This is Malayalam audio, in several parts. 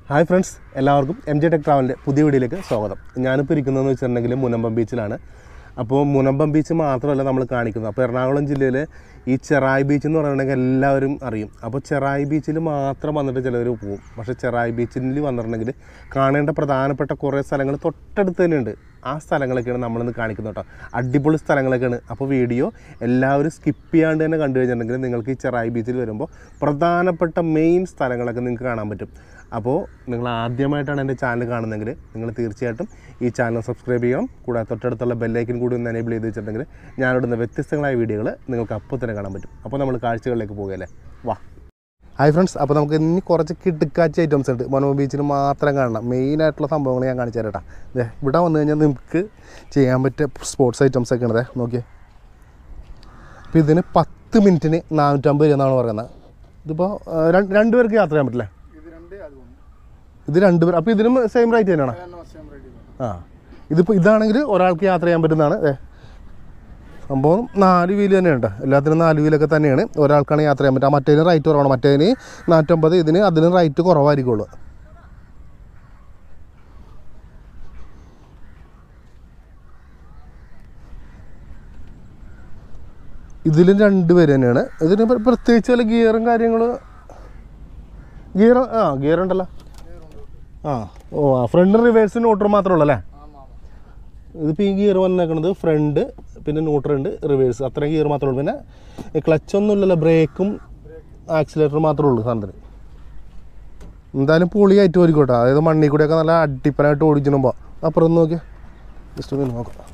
ഹായ് ഫ്രണ്ട്സ് എല്ലാവർക്കും എം ജെ ടെക് ട്രാവലിൻ്റെ പുതിയ വീഡിയോയിലേക്ക് സ്വാഗതം ഞാനിപ്പോൾ ഇരിക്കുന്നതെന്ന് വെച്ചിട്ടുണ്ടെങ്കിൽ മുനമ്പം ബീച്ചിലാണ് അപ്പോൾ മുനമ്പം ബീച്ച് മാത്രമല്ല നമ്മൾ കാണിക്കുന്നത് അപ്പോൾ എറണാകുളം ജില്ലയിൽ ഈ ചെറായി ബീച്ച് എന്ന് പറയുകയാണെങ്കിൽ എല്ലാവരും അറിയും അപ്പോൾ ചെറായി ബീച്ചിൽ മാത്രം വന്നിട്ട് ചിലവർ പോകും പക്ഷേ ചെറായി ബീച്ചിൽ വന്നിട്ടുണ്ടെങ്കിൽ കാണേണ്ട പ്രധാനപ്പെട്ട കുറേ സ്ഥലങ്ങൾ തൊട്ടടുത്ത് തന്നെയുണ്ട് ആ സ്ഥലങ്ങളൊക്കെയാണ് നമ്മളിന്ന് കാണിക്കുന്നത് കേട്ടോ അടിപൊളി സ്ഥലങ്ങളൊക്കെയാണ് അപ്പോൾ വീഡിയോ എല്ലാവരും സ്കിപ്പ് ചെയ്യാണ്ട് തന്നെ കണ്ടു കഴിഞ്ഞിട്ടുണ്ടെങ്കിൽ നിങ്ങൾക്ക് ഈ ചെറായി ബീച്ചിൽ വരുമ്പോൾ പ്രധാനപ്പെട്ട മെയിൻ സ്ഥലങ്ങളൊക്കെ നിങ്ങൾക്ക് കാണാൻ പറ്റും അപ്പോൾ നിങ്ങൾ ആദ്യമായിട്ടാണ് എൻ്റെ ചാനൽ കാണുന്നതെങ്കിൽ നിങ്ങൾ തീർച്ചയായിട്ടും ഈ ചാനൽ സബ്സ്ക്രൈബ് ചെയ്യണം കൂടാതെ തൊട്ടടുത്തുള്ള ബെല്ലൈക്കൻ കൂടി ഒന്ന് എനേബിൾ ചെയ്ത് വെച്ചിട്ടുണ്ടെങ്കിൽ ഞാനിടുന്ന വ്യത്യസ്തങ്ങളായ വീഡിയോകൾ നിങ്ങൾക്ക് അപ്പോൾ തന്നെ കാണാൻ പറ്റും അപ്പോൾ നമ്മൾ കാഴ്ചകളിലേക്ക് പോകുകയല്ലേ വാ ഹായ് ഫ്രണ്ട്സ് അപ്പോൾ നമുക്ക് ഇനി കുറച്ച് കിടുക്കാച്ച ഐറ്റംസ് ഉണ്ട് മനോ ബീച്ചിൽ മാത്രം കാണണം മെയിനായിട്ടുള്ള സംഭവങ്ങൾ ഞാൻ കാണിച്ചു തരാം ദേ ഇവിടെ വന്നു കഴിഞ്ഞാൽ നിങ്ങൾക്ക് ചെയ്യാൻ പറ്റിയ സ്പോർട്സ് ഐറ്റംസ് ഒക്കെ ഉണ്ട് ദേ നോക്കിയേ അപ്പോൾ ഇതിന് പത്ത് മിനിറ്റിന് നാനൂറ്റമ്പത് രൂപ എന്നാണ് പറയുന്നത് ഇതിപ്പോൾ ആ, രണ്ട് രണ്ട് പേർക്ക് യാത്ര ചെയ്യാൻ പറ്റില്ലേ ഇത് രണ്ട് അതുകൊണ്ട് ഇത് രണ്ട് പേർ അപ്പോൾ ഇതിനും സെയിം റേറ്റ് തന്നെയാണോ സെയിം റേറ്റ് ആ ഇതിപ്പോൾ ഇതാണെങ്കിൽ ഒരാൾക്ക് യാത്ര ചെയ്യാൻ പറ്റുന്നതാണ് ഏ സംഭവം നാല് വീല് തന്നെയുണ്ട് എല്ലാത്തിനും നാല് വീലൊക്കെ തന്നെയാണ് ഒരാൾക്കാണ് യാത്ര ചെയ്യാൻ പറ്റുക മറ്റേതിന് റേറ്റ് കുറവാണ് മറ്റേതിന് നാറ്റമ്പത് ഇതിന് അതിന് റേറ്റ് കുറവായിരിക്കുള്ളൂ ഇതിലും രണ്ട് പേര് തന്നെയാണ് ഇതിന് പ്ര- പ്രത്യേകിച്ച് വല്ല ഗിയറും കാര്യങ്ങൾ ഗിയർ ആ ഗിയർ ഉണ്ടല്ലോ ആ ഓ ആ ഫ്രണ്ട് റിവേഴ്സ് ന്യൂട്രൽ മാത്രമേ ഉള്ളൂ അല്ലേ ആമാ ഇതിപ്പോൾ ഈ ഗിയർ വന്നേക്കണത് ഫ്രണ്ട് പിന്നെ ന്യൂട്രൽ ഉണ്ട് റിവേഴ്സ് അത്രയും ഗിയർ മാത്രമേ ഉള്ളൂ പിന്നെ ക്ലച്ച് ഒന്നും ഇല്ലല്ലോ ബ്രേക്കും ആക്സിലേറ്ററും മാത്രമേ ഉള്ളൂ സാധനത്തിന് എന്തായാലും പൊളിയായിട്ട് ഓടിക്കോട്ടെ അതായത് മണ്ണിൽ കൂടെയൊക്കെ നല്ല അടിപ്പനായിട്ട് ഓടിച്ചിടുമ്പോൾ അപ്പുറം ഒന്ന് നോക്കിയാൽ ജസ്റ്റ് ഒന്ന് നോക്കാം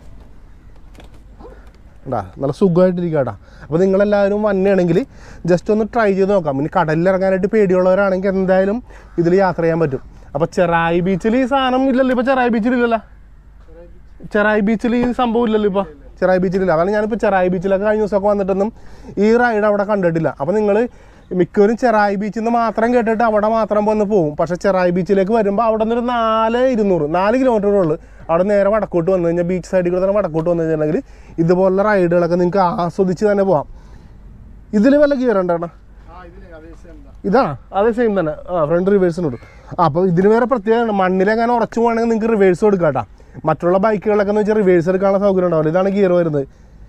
ഉണ്ടാ നല്ല സുഖമായിട്ടിരിക്കുക കേട്ടോ അപ്പോൾ നിങ്ങളെല്ലാവരും വന്നെയാണെങ്കിൽ ജസ്റ്റ് ഒന്ന് ട്രൈ ചെയ്ത് നോക്കാം ഇനി കടലിൽ ഇറങ്ങാനായിട്ട് പേടിയുള്ളവരാണെങ്കിൽ എന്തായാലും ഇതിൽ യാത്ര ചെയ്യാൻ പറ്റും അപ്പോൾ ചെറായി ബീച്ചിൽ ഈ സാധനം ഇല്ലല്ലോ ഇപ്പോൾ ചെറായി ബീച്ചിൽ ഇല്ലല്ലോ ചെറായി ബീച്ചിൽ ഈ സംഭവം ഇല്ലല്ലോ ഇപ്പോൾ ചെറായി ബീച്ചിലില്ല അതാണ് ഞാനിപ്പോൾ ചെറായി ബീച്ചിലൊക്കെ കഴിഞ്ഞ ദിവസമൊക്കെ വന്നിട്ടൊന്നും ഈ റൈഡ് അവിടെ കണ്ടിട്ടില്ല അപ്പോൾ നിങ്ങൾ മിക്കവരും ചെറായി ബീച്ചിൽ നിന്ന് മാത്രം കേട്ടിട്ട് അവിടെ മാത്രം വന്ന് പോകും പക്ഷേ ചെറായി ബീച്ചിലേക്ക് വരുമ്പോൾ അവിടെ നിന്നൊരു നാല് ഇരുന്നൂറ് നാല് കിലോമീറ്റർ ഉള്ളു അവിടെ നേരെ വടക്കോട്ട് വന്നു കഴിഞ്ഞാൽ ബീച്ച് സൈഡിൽ കൂടെ തന്നെ വടക്കോട്ട് വന്നു കഴിഞ്ഞിട്ടുണ്ടെങ്കിൽ ഇതുപോലുള്ള റൈഡുകളൊക്കെ നിങ്ങൾക്ക് ആസ്വദിച്ച് തന്നെ പോവാം ഇതിൽ വല്ല ഗിയർ ഉണ്ടോ ആ ഇതിന് അതേ സെയിം தான் ഇതാണ് അതേ സെയിം തന്നെ ആ ഫ്രണ്ട് റിവേഴ്സിനോട് അപ്പോൾ ഇതിന് വേറെ പ്രത്യേകത മണ്ണിലെങ്ങനെ ഉറച്ചു പോകണമെങ്കിൽ നിങ്ങൾക്ക് റിവേഴ്സ് കൊടുക്കാം കേട്ടോ മറ്റുള്ള ബൈക്കുകളൊക്കെ എന്ന് വെച്ചാൽ റിവേഴ്സ് എടുക്കാനുള്ള സൗകര്യം ഉണ്ടാവില്ല ഇതാണ് ഗിയർ വരുന്നത്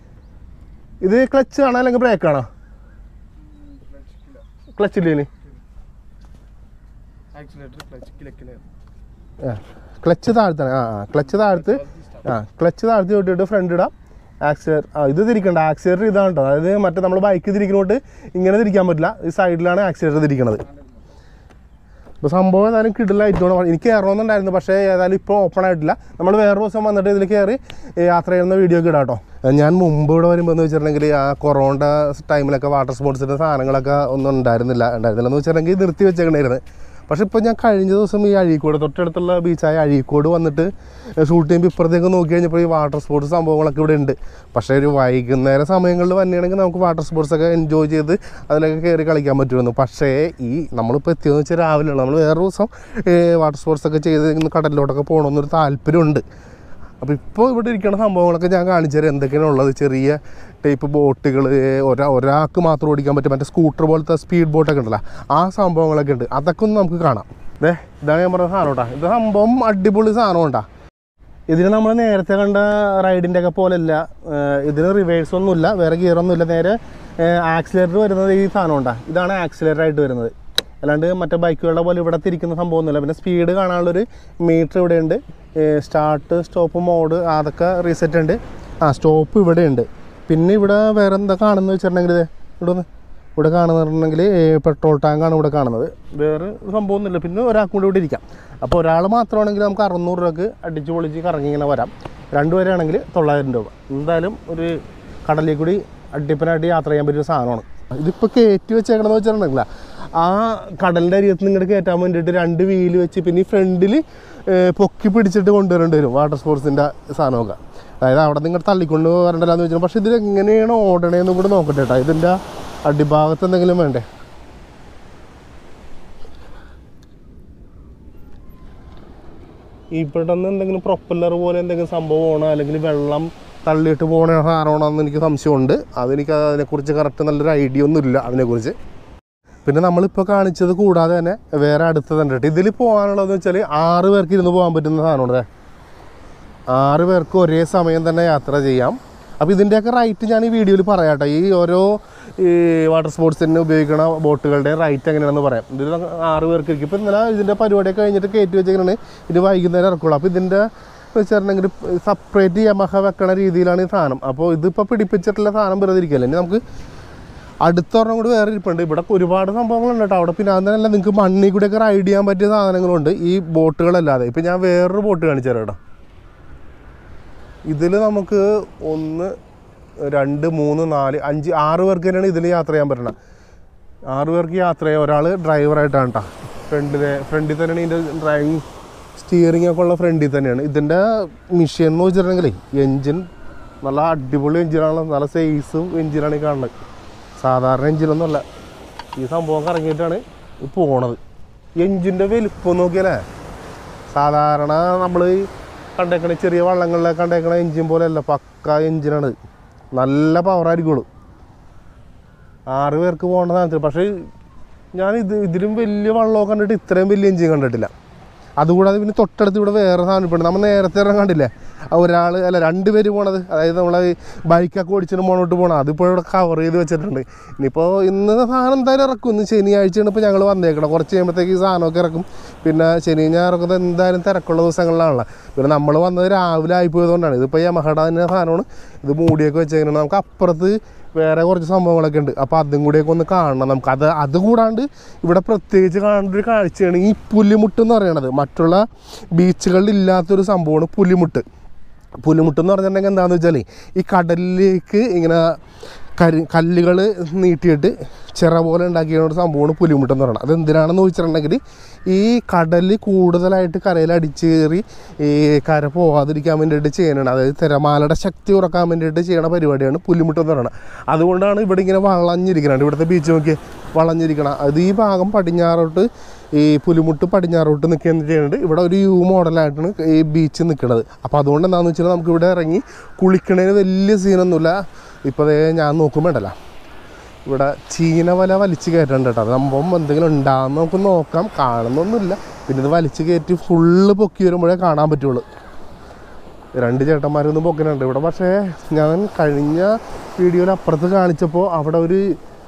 ഇത് ക്ലച്ച് ആണോ അല്ലെങ്കിൽ ബ്രേക്ക് ആണോ ക്ലച്ച് കില ക്ലച്ച് ഇല്ലേ ആക്സിലേറ്റർ ക്ലച്ച് കില കില ക്ലച്ച് താഴ്ത്താണ് ആ ആ ക്ലച്ച് താഴ്ത്ത് ആ ക്ലച്ച് താഴ്ത്തി വിട്ടിട്ട് ഫ്രണ്ട് ഇടാം ആക്സിലേറ്റർ ആ ഇത് തിരിക്കണ്ട ആക്സിലേറ്റർ ഇതാണ് കേട്ടോ അതായത് മറ്റേ നമ്മൾ ബൈക്ക് തിരിക്കുന്നോട്ട് ഇങ്ങനെ തിരിക്കാൻ പറ്റില്ല ഈ സൈഡിലാണ് ആക്സിലേറ്റർ തിരിക്കണത് ഇപ്പോൾ സംഭവം ഏതായാലും കിടിലായിട്ടാണ് എനിക്ക് കയറണമെന്നുണ്ടായിരുന്നു പക്ഷേ ഏതായാലും ഇപ്പോൾ ഓപ്പൺ ആയിട്ടില്ല നമ്മൾ വേറെ ദിവസം വന്നിട്ട് ഇതിൽ കയറി ഏ, യാത്ര ചെയ്യുന്ന വീഡിയോ ഒക്കെ ഇടാം കേട്ടോ ഞാൻ മുമ്പ് ഇവിടെ വരുമ്പോൾ എന്ന് വെച്ചിട്ടുണ്ടെങ്കിൽ ആ കൊറോണ ടൈമിലൊക്കെ വാട്ടർ സ്പോർട്സിൻ്റെ സാധനങ്ങളൊക്കെ ഒന്നും ഉണ്ടായിരുന്നില്ല ഉണ്ടായിരുന്നില്ല എന്ന് വെച്ചിട്ടുണ്ടെങ്കിൽ നിർത്തി വെച്ചേക്കണായിരുന്നു പക്ഷേ ഇപ്പോൾ ഞാൻ കഴിഞ്ഞ ദിവസം ഈ അഴീക്കോട് തൊട്ടടുത്തുള്ള ബീച്ചായ അഴീക്കോട് വന്നിട്ട് ഷൂട്ട് ചെയ്യുമ്പോൾ ഇപ്പുറത്തേക്ക് നോക്കി കഴിഞ്ഞപ്പോൾ ഈ വാട്ടർ സ്പോർട്സ് സംഭവങ്ങളൊക്കെ ഇവിടെ ഉണ്ട് പക്ഷേ ഒരു വൈകുന്നേര സമയങ്ങളിൽ വന്നെയാണെങ്കിൽ നമുക്ക് വാട്ടർ സ്പോർട്സ് ഒക്കെ എൻജോയ് ചെയ്ത് അതിലൊക്കെ കയറി കളിക്കാൻ പറ്റുമായിരുന്നു പക്ഷേ ഈ നമ്മളിപ്പോൾ എത്തിയതെന്ന് വെച്ചാൽ രാവിലെയാണ് നമ്മൾ വേറെ ദിവസം വാട്ടർ സ്പോർട്സ് ഒക്കെ ചെയ്ത് ഇന്ന് കടലിലോട്ടൊക്കെ പോകണമെന്നൊരു താല്പര്യമുണ്ട് അപ്പോൾ ഇപ്പോൾ ഇവിടെ ഇരിക്കുന്ന സംഭവങ്ങളൊക്കെ ഞാൻ കാണിച്ചു തരാം എന്തൊക്കെയാണ് ഉള്ളത് ചെറിയ ടൈപ്പ് ബോട്ടുകൾ ഒരാ ഒരാൾക്ക് മാത്രം ഓടിക്കാൻ പറ്റും മറ്റേ സ്കൂട്ടർ പോലത്തെ സ്പീഡ് ബോട്ടൊക്കെ ഉണ്ടല്ലോ ആ സംഭവങ്ങളൊക്കെ ഉണ്ട് അതൊക്കെ ഒന്ന് നമുക്ക് കാണാം ദേ ഇതാണ് ഞാൻ പറഞ്ഞ സാധനം കേട്ടോ ഇത് സംഭവം അടിപൊളി സാധനം ഉണ്ടാ ഇതിന് നമ്മൾ നേരത്തെ കണ്ട റൈഡിൻ്റെ ഒക്കെ പോലെയല്ല ഏഹ് ഇതിന് റിവേഴ്സ് ഒന്നുമില്ല വേറെ ഗിയറൊന്നുമില്ല നേരെ ആക്സിലേറ്റർ വരുന്നത് ഈ സാധനം ഉണ്ടാ ഇതാണ് ആക്സിലേറ്റർ ആയിട്ട് വരുന്നത് അല്ലാണ്ട് മറ്റേ ബൈക്കുകളുടെ പോലെ ഇവിടെ തിരിക്കുന്ന സംഭവമൊന്നുമില്ല പിന്നെ സ്പീഡ് കാണാനുള്ളൊരു മീറ്റർ ഇവിടെയുണ്ട് സ്റ്റാർട്ട് സ്റ്റോപ്പ് മോഡ് അതൊക്കെ റീസെറ്റ് ഉണ്ട് ആ സ്റ്റോപ്പ് ഇവിടെ ഉണ്ട് പിന്നെ ഇവിടെ വേറെ എന്താ കാണുന്നത് വെച്ചിട്ടുണ്ടെങ്കിൽ ദേ ഇവിടെ ഒന്ന് ഇവിടെ കാണുന്നുണ്ടെങ്കിൽ പെട്രോൾ ടാങ്കാണ് ഇവിടെ കാണുന്നത് വേറെ സംഭവമൊന്നുമില്ല പിന്നെ ഒരാൾക്ക് കൂടി ഇവിടെ ഇരിക്കാം അപ്പോൾ ഒരാൾ മാത്രമാണെങ്കിൽ നമുക്ക് അറുന്നൂറ് രൂപക്ക് അടിച്ച് പൊളിച്ച് കറങ്ങി ഇങ്ങനെ വരാം രണ്ടുപേരാണെങ്കിൽ തൊള്ളായിരം രൂപ എന്തായാലും ഒരു കടലിൽ കൂടി അടിപ്പനായിട്ട് യാത്ര ചെയ്യാൻ പറ്റിയ സാധനമാണ് ഇതിപ്പോൾ കയറ്റി വെച്ചേക്കണമെന്ന് വെച്ചിട്ടുണ്ടെങ്കിൽ ആ കടലിൻ്റെ അരികത്ത് നിന്ന് ഇങ്ങോട്ട് കയറ്റാൻ വേണ്ടിയിട്ട് രണ്ട് വീല് വെച്ച് പിന്നെ ഈ ഫ്രണ്ടിൽ പൊക്കി പിടിച്ചിട്ട് കൊണ്ടുവരേണ്ടി വരും വാട്ടർ സ്പോർട്സിൻ്റെ സാധനമൊക്കെ അതായത് അവിടെ നിങ്ങൾ തള്ളിക്കൊണ്ട് വരണ്ടല്ലാന്ന് വെച്ചാൽ പക്ഷേ ഇതിൽ എങ്ങനെയാണ് ഓടണേന്നും കൂടെ നോക്കട്ടെ കേട്ടോ ഇതിൻ്റെ അടിഭാഗത്ത് എന്തെങ്കിലും വേണ്ടേ ഇവിടെ നിന്ന് എന്തെങ്കിലും പ്രൊപ്പല്ലർ പോലെ എന്തെങ്കിലും സംഭവമാണോ അല്ലെങ്കിൽ വെള്ളം തള്ളിയിട്ട് പോകണ സാധനമാണോ എന്ന് എനിക്ക് സംശയമുണ്ട് അതെനിക്ക് അതിനെക്കുറിച്ച് കറക്റ്റ് നല്ലൊരു ഐഡിയ ഒന്നും ഇല്ല അതിനെക്കുറിച്ച് പിന്നെ നമ്മളിപ്പോൾ കാണിച്ചത് കൂടാതെ തന്നെ വേറെ അടുത്തതുണ്ട് കേട്ടോ ഇതിൽ പോകാനുള്ളതെന്ന് വെച്ചാൽ ആറ് പേർക്ക് ഇരുന്ന് പോകാൻ പറ്റുന്ന സാധനമാണ് ദേ. ആറ് പേർക്ക് ഒരേ സമയം തന്നെ യാത്ര ചെയ്യാം അപ്പോൾ ഇതിൻ്റെയൊക്കെ റൈറ്റ് ഞാൻ ഈ വീഡിയോയിൽ പറയാം കേട്ടോ ഈ ഓരോ ഈ വാട്ടർ സ്പോർട്സിന് ഉപയോഗിക്കുന്ന ബോട്ടുകളുടെ റൈറ്റ് എങ്ങനെയാണെന്ന് പറയാം ഇതിൽ ആറ് പേർക്ക് ഇരിക്കും ഇപ്പോൾ ഇന്നലെ ഇതിൻ്റെ പരിപാടിയൊക്കെ കഴിഞ്ഞിട്ട് കയറ്റി വെച്ചേക്കാണ് ഇത് വൈകുന്നേരം ഇറക്കുള്ളൂ അപ്പോൾ ഇതിൻ്റെ വെച്ചിട്ടുണ്ടെങ്കിൽ സെപ്പറേറ്റ് യമഹ വെക്കണ രീതിയിലാണ് ഈ സാധനം അപ്പോൾ ഇതിപ്പോൾ പിടിപ്പിച്ചിട്ടുള്ള സാധനം വെറുതെ ഇരിക്കല്ലേ ഇനി നമുക്ക് അടുത്ത ഒരെണ്ണം കൂടി വേറെ ഇരിപ്പുണ്ട് ഇവിടെ ഒരുപാട് സംഭവങ്ങളുണ്ട് കേട്ടോ അവിടെ പിന്നെ അതിനല്ല നിങ്ങൾക്ക് മണ്ണിൽ കൂടെയൊക്കെ റൈഡ് ചെയ്യാൻ പറ്റിയ സാധനങ്ങളുണ്ട് ഈ ബോട്ടുകളല്ലാതെ ഇപ്പം ഞാൻ വേറൊരു ബോട്ട് കാണിച്ചു തരാം കേട്ടോ ഇതിൽ നമുക്ക് ഒന്ന് രണ്ട് മൂന്ന് നാല് അഞ്ച് ആറ് പേർക്ക് തന്നെയാണ് ഇതിൽ യാത്ര ചെയ്യാൻ പറ്റണം ആറ് പേർക്ക് യാത്ര ചെയ്യാൻ ഒരാൾ ഡ്രൈവറായിട്ടാണ് കേട്ടോ ഫ്രണ്ടിലെ ഫ്രണ്ടിൽ തന്നെയാണ് ഇതിൻ്റെ ഡ്രൈവിങ് സ്റ്റിയറിംഗ് ഒക്കെ ഉള്ള ഫ്രണ്ടിൽ തന്നെയാണ് ഇതിൻ്റെ മിഷ്യൻ എന്ന് വെച്ചിട്ടുണ്ടെങ്കിലേ എൻജിൻ നല്ല അടിപൊളി എൻജിനാണ് നല്ല സൈസും എൻജിനാണ് ഈ കാണുന്നത് സാധാരണ എൻജിനൊന്നുമല്ല ഈ സംഭവം കറങ്ങിയിട്ടാണ് ഇത് പോണത് എൻജിൻ്റെ വലിപ്പം നോക്കിയാലേ സാധാരണ നമ്മൾ കണ്ടേക്കണ ചെറിയ വള്ളങ്ങളിലൊക്കെ കണ്ടേക്കണ എൻജിൻ പോലെയല്ല പക്ക എൻജിനാണ് നല്ല പവറായിരിക്കുള്ളൂ ആറ് പേർക്ക് പോകേണ്ട സാധനത്തിൽ പക്ഷേ ഞാൻ ഇത് ഇതിലും വലിയ വള്ളമൊക്കെ കണ്ടിട്ട് ഇത്രയും വലിയ എൻജിൻ കണ്ടിട്ടില്ല അതുകൂടാതെ പിന്നെ തൊട്ടടുത്ത് ഇവിടെ വേറെ സാധനം ഇപ്പോൾ നമ്മൾ നേരത്തെ ഒരെണ്ണം കണ്ടില്ലേ ആ ഒരാൾ അല്ല രണ്ട് പേര് പോണത് അതായത് നമ്മളെ ബൈക്കൊക്കെ ഓടിച്ചിട്ട് മുന്നോട്ട് പോകണം അതിപ്പോൾ ഇവിടെ കവർ ചെയ്ത് വെച്ചിട്ടുണ്ട് ഇനിയിപ്പോൾ ഇന്ന് സാധനം എന്തായാലും ഇറക്കും ഇന്ന് ശനിയാഴ്ചയാണ് ഇപ്പോൾ ഞങ്ങൾ വന്നേക്കണം കുറച്ച് കഴിയുമ്പോഴത്തേക്ക് ഈ സാധനമൊക്കെ ഇറക്കും പിന്നെ ശനി ഞായറൊക്കെ ഇത് എന്തായാലും തിരക്കുള്ള ദിവസങ്ങളിലാണല്ലോ പിന്നെ നമ്മൾ വന്നത് രാവിലെ ആയിപ്പോയതുകൊണ്ടാണ് ഇതിപ്പോൾ യമഹട തന്നെ സാധനമാണ് ഇത് മൂടിയൊക്കെ വെച്ചേക്കണം നമുക്ക് അപ്പുറത്ത് വേറെ കുറച്ച് സംഭവങ്ങളൊക്കെ ഉണ്ട് അപ്പോൾ അതും കൂടിയൊക്കെ ഒന്ന് കാണണം നമുക്ക് അത് അത് കൂടാണ്ട് ഇവിടെ പ്രത്യേകിച്ച് കാണേണ്ട ഒരു കാഴ്ചയാണ് ഈ പുലിമുട്ട് എന്ന് പറയണത് മറ്റുള്ള ബീച്ചുകളിൽ ഇല്ലാത്തൊരു സംഭവമാണ് പുലിമുട്ട് പുലിമുട്ട് എന്ന് പറഞ്ഞിട്ടുണ്ടെങ്കിൽ എന്താണെന്ന് വെച്ചാൽ ഈ കടലിലേക്ക് ഇങ്ങനെ കരി കല്ലുകൾ നീട്ടിയിട്ട് ചിറ പോലെ ഉണ്ടാക്കിയ ഒരു സംഭവമാണ് പുലിമുട്ട് എന്ന് പറയുന്നത് അത് എന്തിനാണെന്ന് ചോദിച്ചിട്ടുണ്ടെങ്കിൽ ഈ കടൽ കൂടുതലായിട്ട് കരയിൽ അടിച്ചേറി ഈ കര പോകാതിരിക്കാൻ വേണ്ടിയിട്ട് ചെയ്യണതാണ് അതായത് തിരമാലയുടെ ശക്തി ഉറക്കാൻ വേണ്ടിയിട്ട് ചെയ്യണ പരിപാടിയാണ് പുലിമുട്ട് എന്ന് പറയുന്നത് അതുകൊണ്ടാണ് ഇവിടെ ഇങ്ങനെ വളഞ്ഞിരിക്കുന്നത് ഇവിടുത്തെ ബീച്ച് നോക്കി വളഞ്ഞിരിക്കണം അത് ഈ ഭാഗം പടിഞ്ഞാറോട്ട് ഈ പുലിമുട്ട് പടിഞ്ഞാറോട്ട് നിൽക്കുകയെന്ന് ചെയ്യുന്നുണ്ട് ഇവിടെ ഒരു യു മോഡലായിട്ടാണ് ഈ ബീച്ച് നിൽക്കുന്നത് അപ്പോൾ അതുകൊണ്ട് എന്താണെന്ന് വെച്ചാൽ നമുക്ക് ഇവിടെ ഇറങ്ങി കുളിക്കണതിന് വലിയ സീനൊന്നുമില്ല ഇപ്പോൾ ദേ ഞാൻ നോക്കുമ്പോണ്ടല്ലോ ഇവിടെ ചീന വല വലിച്ച് കയറ്റുന്നുണ്ട് കേട്ടോ അത് സംഭവം എന്തെങ്കിലും ഉണ്ടാകുന്ന നമുക്ക് നോക്കാം കാണുന്നൊന്നുമില്ല പിന്നെ ഇത് വലിച്ച് കയറ്റി ഫുള്ള് പൊക്കി വരുമ്പോഴേ കാണാൻ പറ്റുള്ളൂ രണ്ട് ചേട്ടന്മാരൊന്നും പൊക്കിനുണ്ട് ഇവിടെ പക്ഷേ ഞാൻ കഴിഞ്ഞ വീഡിയോയിൽ അപ്പുറത്ത് കാണിച്ചപ്പോൾ അവിടെ ഒരു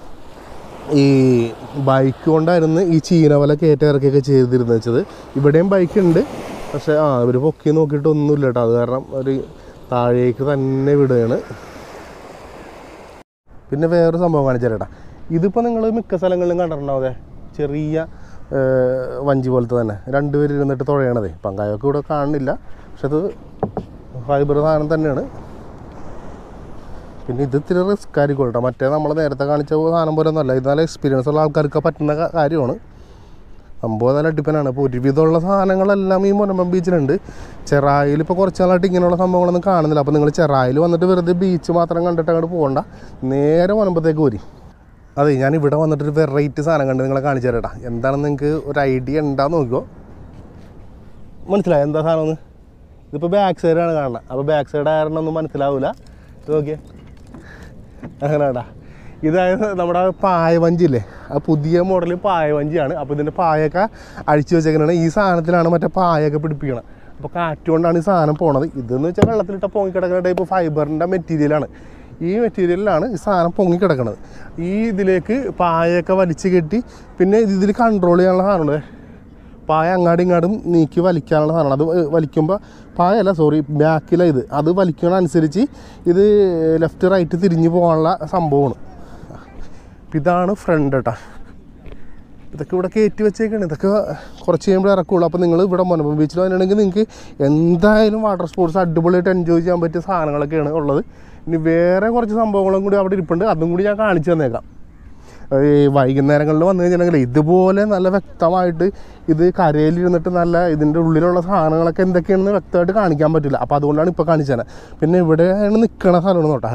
ഈ ബൈക്ക് കൊണ്ടായിരുന്നു ഈ ചീനവല കയറ്റ ഇറക്കിയൊക്കെ ചെയ്തിരുന്നത് വെച്ചത് ഇവിടെയും ബൈക്ക് ഉണ്ട് പക്ഷേ ആ ഇവർ പൊക്കി നോക്കിയിട്ട് ഒന്നുമില്ല കേട്ടോ അത് കാരണം ഒരു താഴേക്ക് തന്നെ വിടുകയാണ് പിന്നെ വേറൊരു സംഭവം കാണിച്ചു തരാം ഇതിപ്പോൾ നിങ്ങൾ മിക്ക സ്ഥലങ്ങളിലും കണ്ടിട്ടുണ്ടാവും അതെ ചെറിയ ഏർ, വഞ്ചി പോലത്തെ തന്നെ രണ്ടുപേര് ഇരുന്നിട്ട് തുഴയണതേ പങ്കായൊക്കെ ഇവിടെ കാണുന്നില്ല പക്ഷെ അത് ഫൈബർ സാധനം തന്നെയാണ് പിന്നെ ഇത് ഇത്തിരി റിസ്ക് ആയിരിക്കും കേട്ടോ മറ്റേ നമ്മൾ നേരത്തെ കാണിച്ച സാധനം പോലെ ഒന്നുമല്ല ഇത് നല്ല എക്സ്പീരിയൻസ് ഉള്ള ആൾക്കാർക്ക് പറ്റുന്ന കാ- കാര്യമാണ് സംഭവം നല്ല ഡിപ്പെൻഡാണ് ഇപ്പോൾ ഒരുവിധമുള്ള സാധനങ്ങളെല്ലാം ഈ മുനമ്പം ബീച്ചിലുണ്ട് ചെറായിൽ ഇപ്പോൾ കുറച്ച് നാളായിട്ട് ഇങ്ങനെയുള്ള സംഭവങ്ങളൊന്നും കാണുന്നില്ല അപ്പോൾ നിങ്ങൾ ചെറായിൽ വന്നിട്ട് വെറുതെ ബീച്ച് മാത്രം കണ്ടിട്ട് അങ്ങോട്ട് പോകണ്ട നേരെ മുനമ്പത്തേക്ക് പോരി അതെ ഞാൻ ഇവിടെ വന്നിട്ടൊരു വെറൈറ്റി സാധനം കണ്ട് നിങ്ങളെ കാണിച്ചു തരട്ടാ എന്താണെന്ന് നിങ്ങൾക്ക് ഒരു ഐഡിയ ഉണ്ടാന്ന് നോക്കിയോ മനസ്സിലായോ എന്താ സാധനം ഒന്ന് ഇതിപ്പോൾ ബാക്ക് സൈഡാണ് കാണുന്നത് അപ്പോൾ ബാക്ക് സൈഡ് ആയിരുന്നു ഒന്നും മനസ്സിലാവില്ല ഇത് നോക്കിയേ അങ്ങനെയാടാ ഇതായത് നമ്മുടെ പായ വഞ്ചിയില്ലേ ആ പുതിയ മോഡൽ പായ വഞ്ചിയാണ് അപ്പോൾ ഇതിൻ്റെ പായൊക്കെ അഴിച്ചു വെച്ചേക്കുന്നതാണ് ഈ സാധനത്തിലാണ് മറ്റേ പായൊക്കെ പിടിപ്പിക്കണം അപ്പോൾ കാറ്റുകൊണ്ടാണ് ഈ സാധനം പോണത് ഇതെന്ന് വെച്ചാൽ വെള്ളത്തിലിട്ട പൊങ്ങിക്കിടക്കുന്ന ടൈപ്പ് ഫൈബറിൻ്റെ മെറ്റീരിയലാണ് ഈ മെറ്റീരിയലിലാണ് ഈ സാധനം പൊങ്ങിക്കിടക്കുന്നത് ഈ ഇതിലേക്ക് പായൊക്കെ വലിച്ചു കെട്ടി പിന്നെ ഇതിൽ കൺട്രോൾ ചെയ്യാനുള്ള സാധനമുണ്ട് പായ അങ്ങാടും ഇങ്ങാടും നീക്കി വലിക്കാനുള്ള സാധനമാണ് അത് വലിക്കുമ്പോൾ പായല്ല സോറി ബാക്കിലാണ് ഇത് അത് വലിക്കണ അനുസരിച്ച് ഇത് ലെഫ്റ്റ് റൈറ്റ് തിരിഞ്ഞു പോകാനുള്ള സംഭവമാണ് അപ്പം ഇതാണ് ഫ്രണ്ട് കേട്ടോ ഇതൊക്കെ ഇവിടെ കയറ്റി വെച്ചേക്കാണ് ഇതൊക്കെ കുറച്ച് കഴിയുമ്പോൾ ഇറക്കുള്ളൂ അപ്പോൾ നിങ്ങൾ ഇവിടെ മൊനമ്പം ബീച്ചിൽ വന്നിട്ടുണ്ടെങ്കിൽ നിങ്ങൾക്ക് എന്തായാലും വാട്ടർ സ്പോർട്സ് അടിപൊളിയായിട്ട് എൻജോയ് ചെയ്യാൻ പറ്റിയ സാധനങ്ങളൊക്കെയാണ് ഉള്ളത് ഇനി വേറെ കുറച്ച് സംഭവങ്ങളും കൂടി അവിടെ ഇരിപ്പുണ്ട് അതും കൂടി ഞാൻ കാണിച്ചു തന്നേക്കാം ഈ വൈകുന്നേരങ്ങളിൽ വന്നു കഴിഞ്ഞിട്ടുണ്ടെങ്കിൽ ഇതുപോലെ നല്ല വ്യക്തമായിട്ട് ഇത് കരയിലിരുന്നിട്ട് നല്ല ഇതിൻ്റെ ഉള്ളിലുള്ള സാധനങ്ങളൊക്കെ എന്തൊക്കെയാണെന്ന് വ്യക്തമായിട്ട് കാണിക്കാൻ പറ്റില്ല അപ്പോൾ അതുകൊണ്ടാണ് ഇപ്പോൾ കാണിച്ചു തന്നെ പിന്നെ ഇവിടെയാണ് നിൽക്കണ സ്ഥലമാണ് നോട്ടാ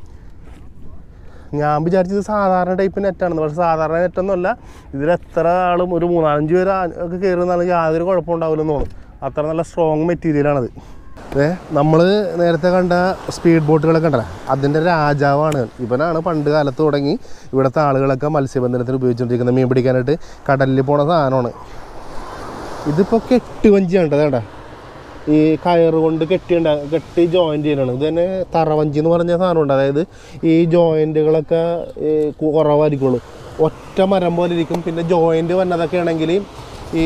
ഞാൻ വിചാരിച്ചത് സാധാരണ ടൈപ്പ് നെറ്റാണെന്ന് പക്ഷേ സാധാരണ നെറ്റൊന്നുമല്ല ഇതിൽ എത്ര ആളും ഒരു മൂന്നാലഞ്ച് പേര് ആ- ഒക്കെ കയറുന്നതാണ് യാതൊരു കുഴപ്പമുണ്ടാവില്ലെന്ന് തോന്നുന്നു അത്ര നല്ല സ്ട്രോങ് മെറ്റീരിയലാണത് ഏ നമ്മൾ നേരത്തെ കണ്ട സ്പീഡ് ബോട്ടുകളൊക്കെ ഉണ്ടല്ലോ അതിൻ്റെ രാജാവാണ് ഇവനാണ് പണ്ട് കാലത്ത് തുടങ്ങി ഇവിടുത്തെ ആളുകളൊക്കെ മത്സ്യബന്ധനത്തിന് ഉപയോഗിച്ചുകൊണ്ടിരിക്കുന്നത് മീൻ പിടിക്കാനായിട്ട് കടലിൽ പോണ സാധനമാണ് ഇതിപ്പോൾ കെട്ടുവഞ്ചിയാണ് കേട്ടോ അതേണ്ട ഈ കയറ് കൊണ്ട് കെട്ടിയുണ്ട കെട്ടി ജോയിൻ്റ് ചെയ്യലാണ് ഇത് തന്നെ തറവഞ്ചി എന്ന് പറഞ്ഞ സാധനമുണ്ട് അതായത് ഈ ജോയിൻറ്റുകളൊക്കെ കുറവായിരിക്കുള്ളൂ ഒറ്റ മരം പോലെ ഇരിക്കും പിന്നെ ജോയിൻ്റ് വന്നതൊക്കെ ആണെങ്കിൽ ഈ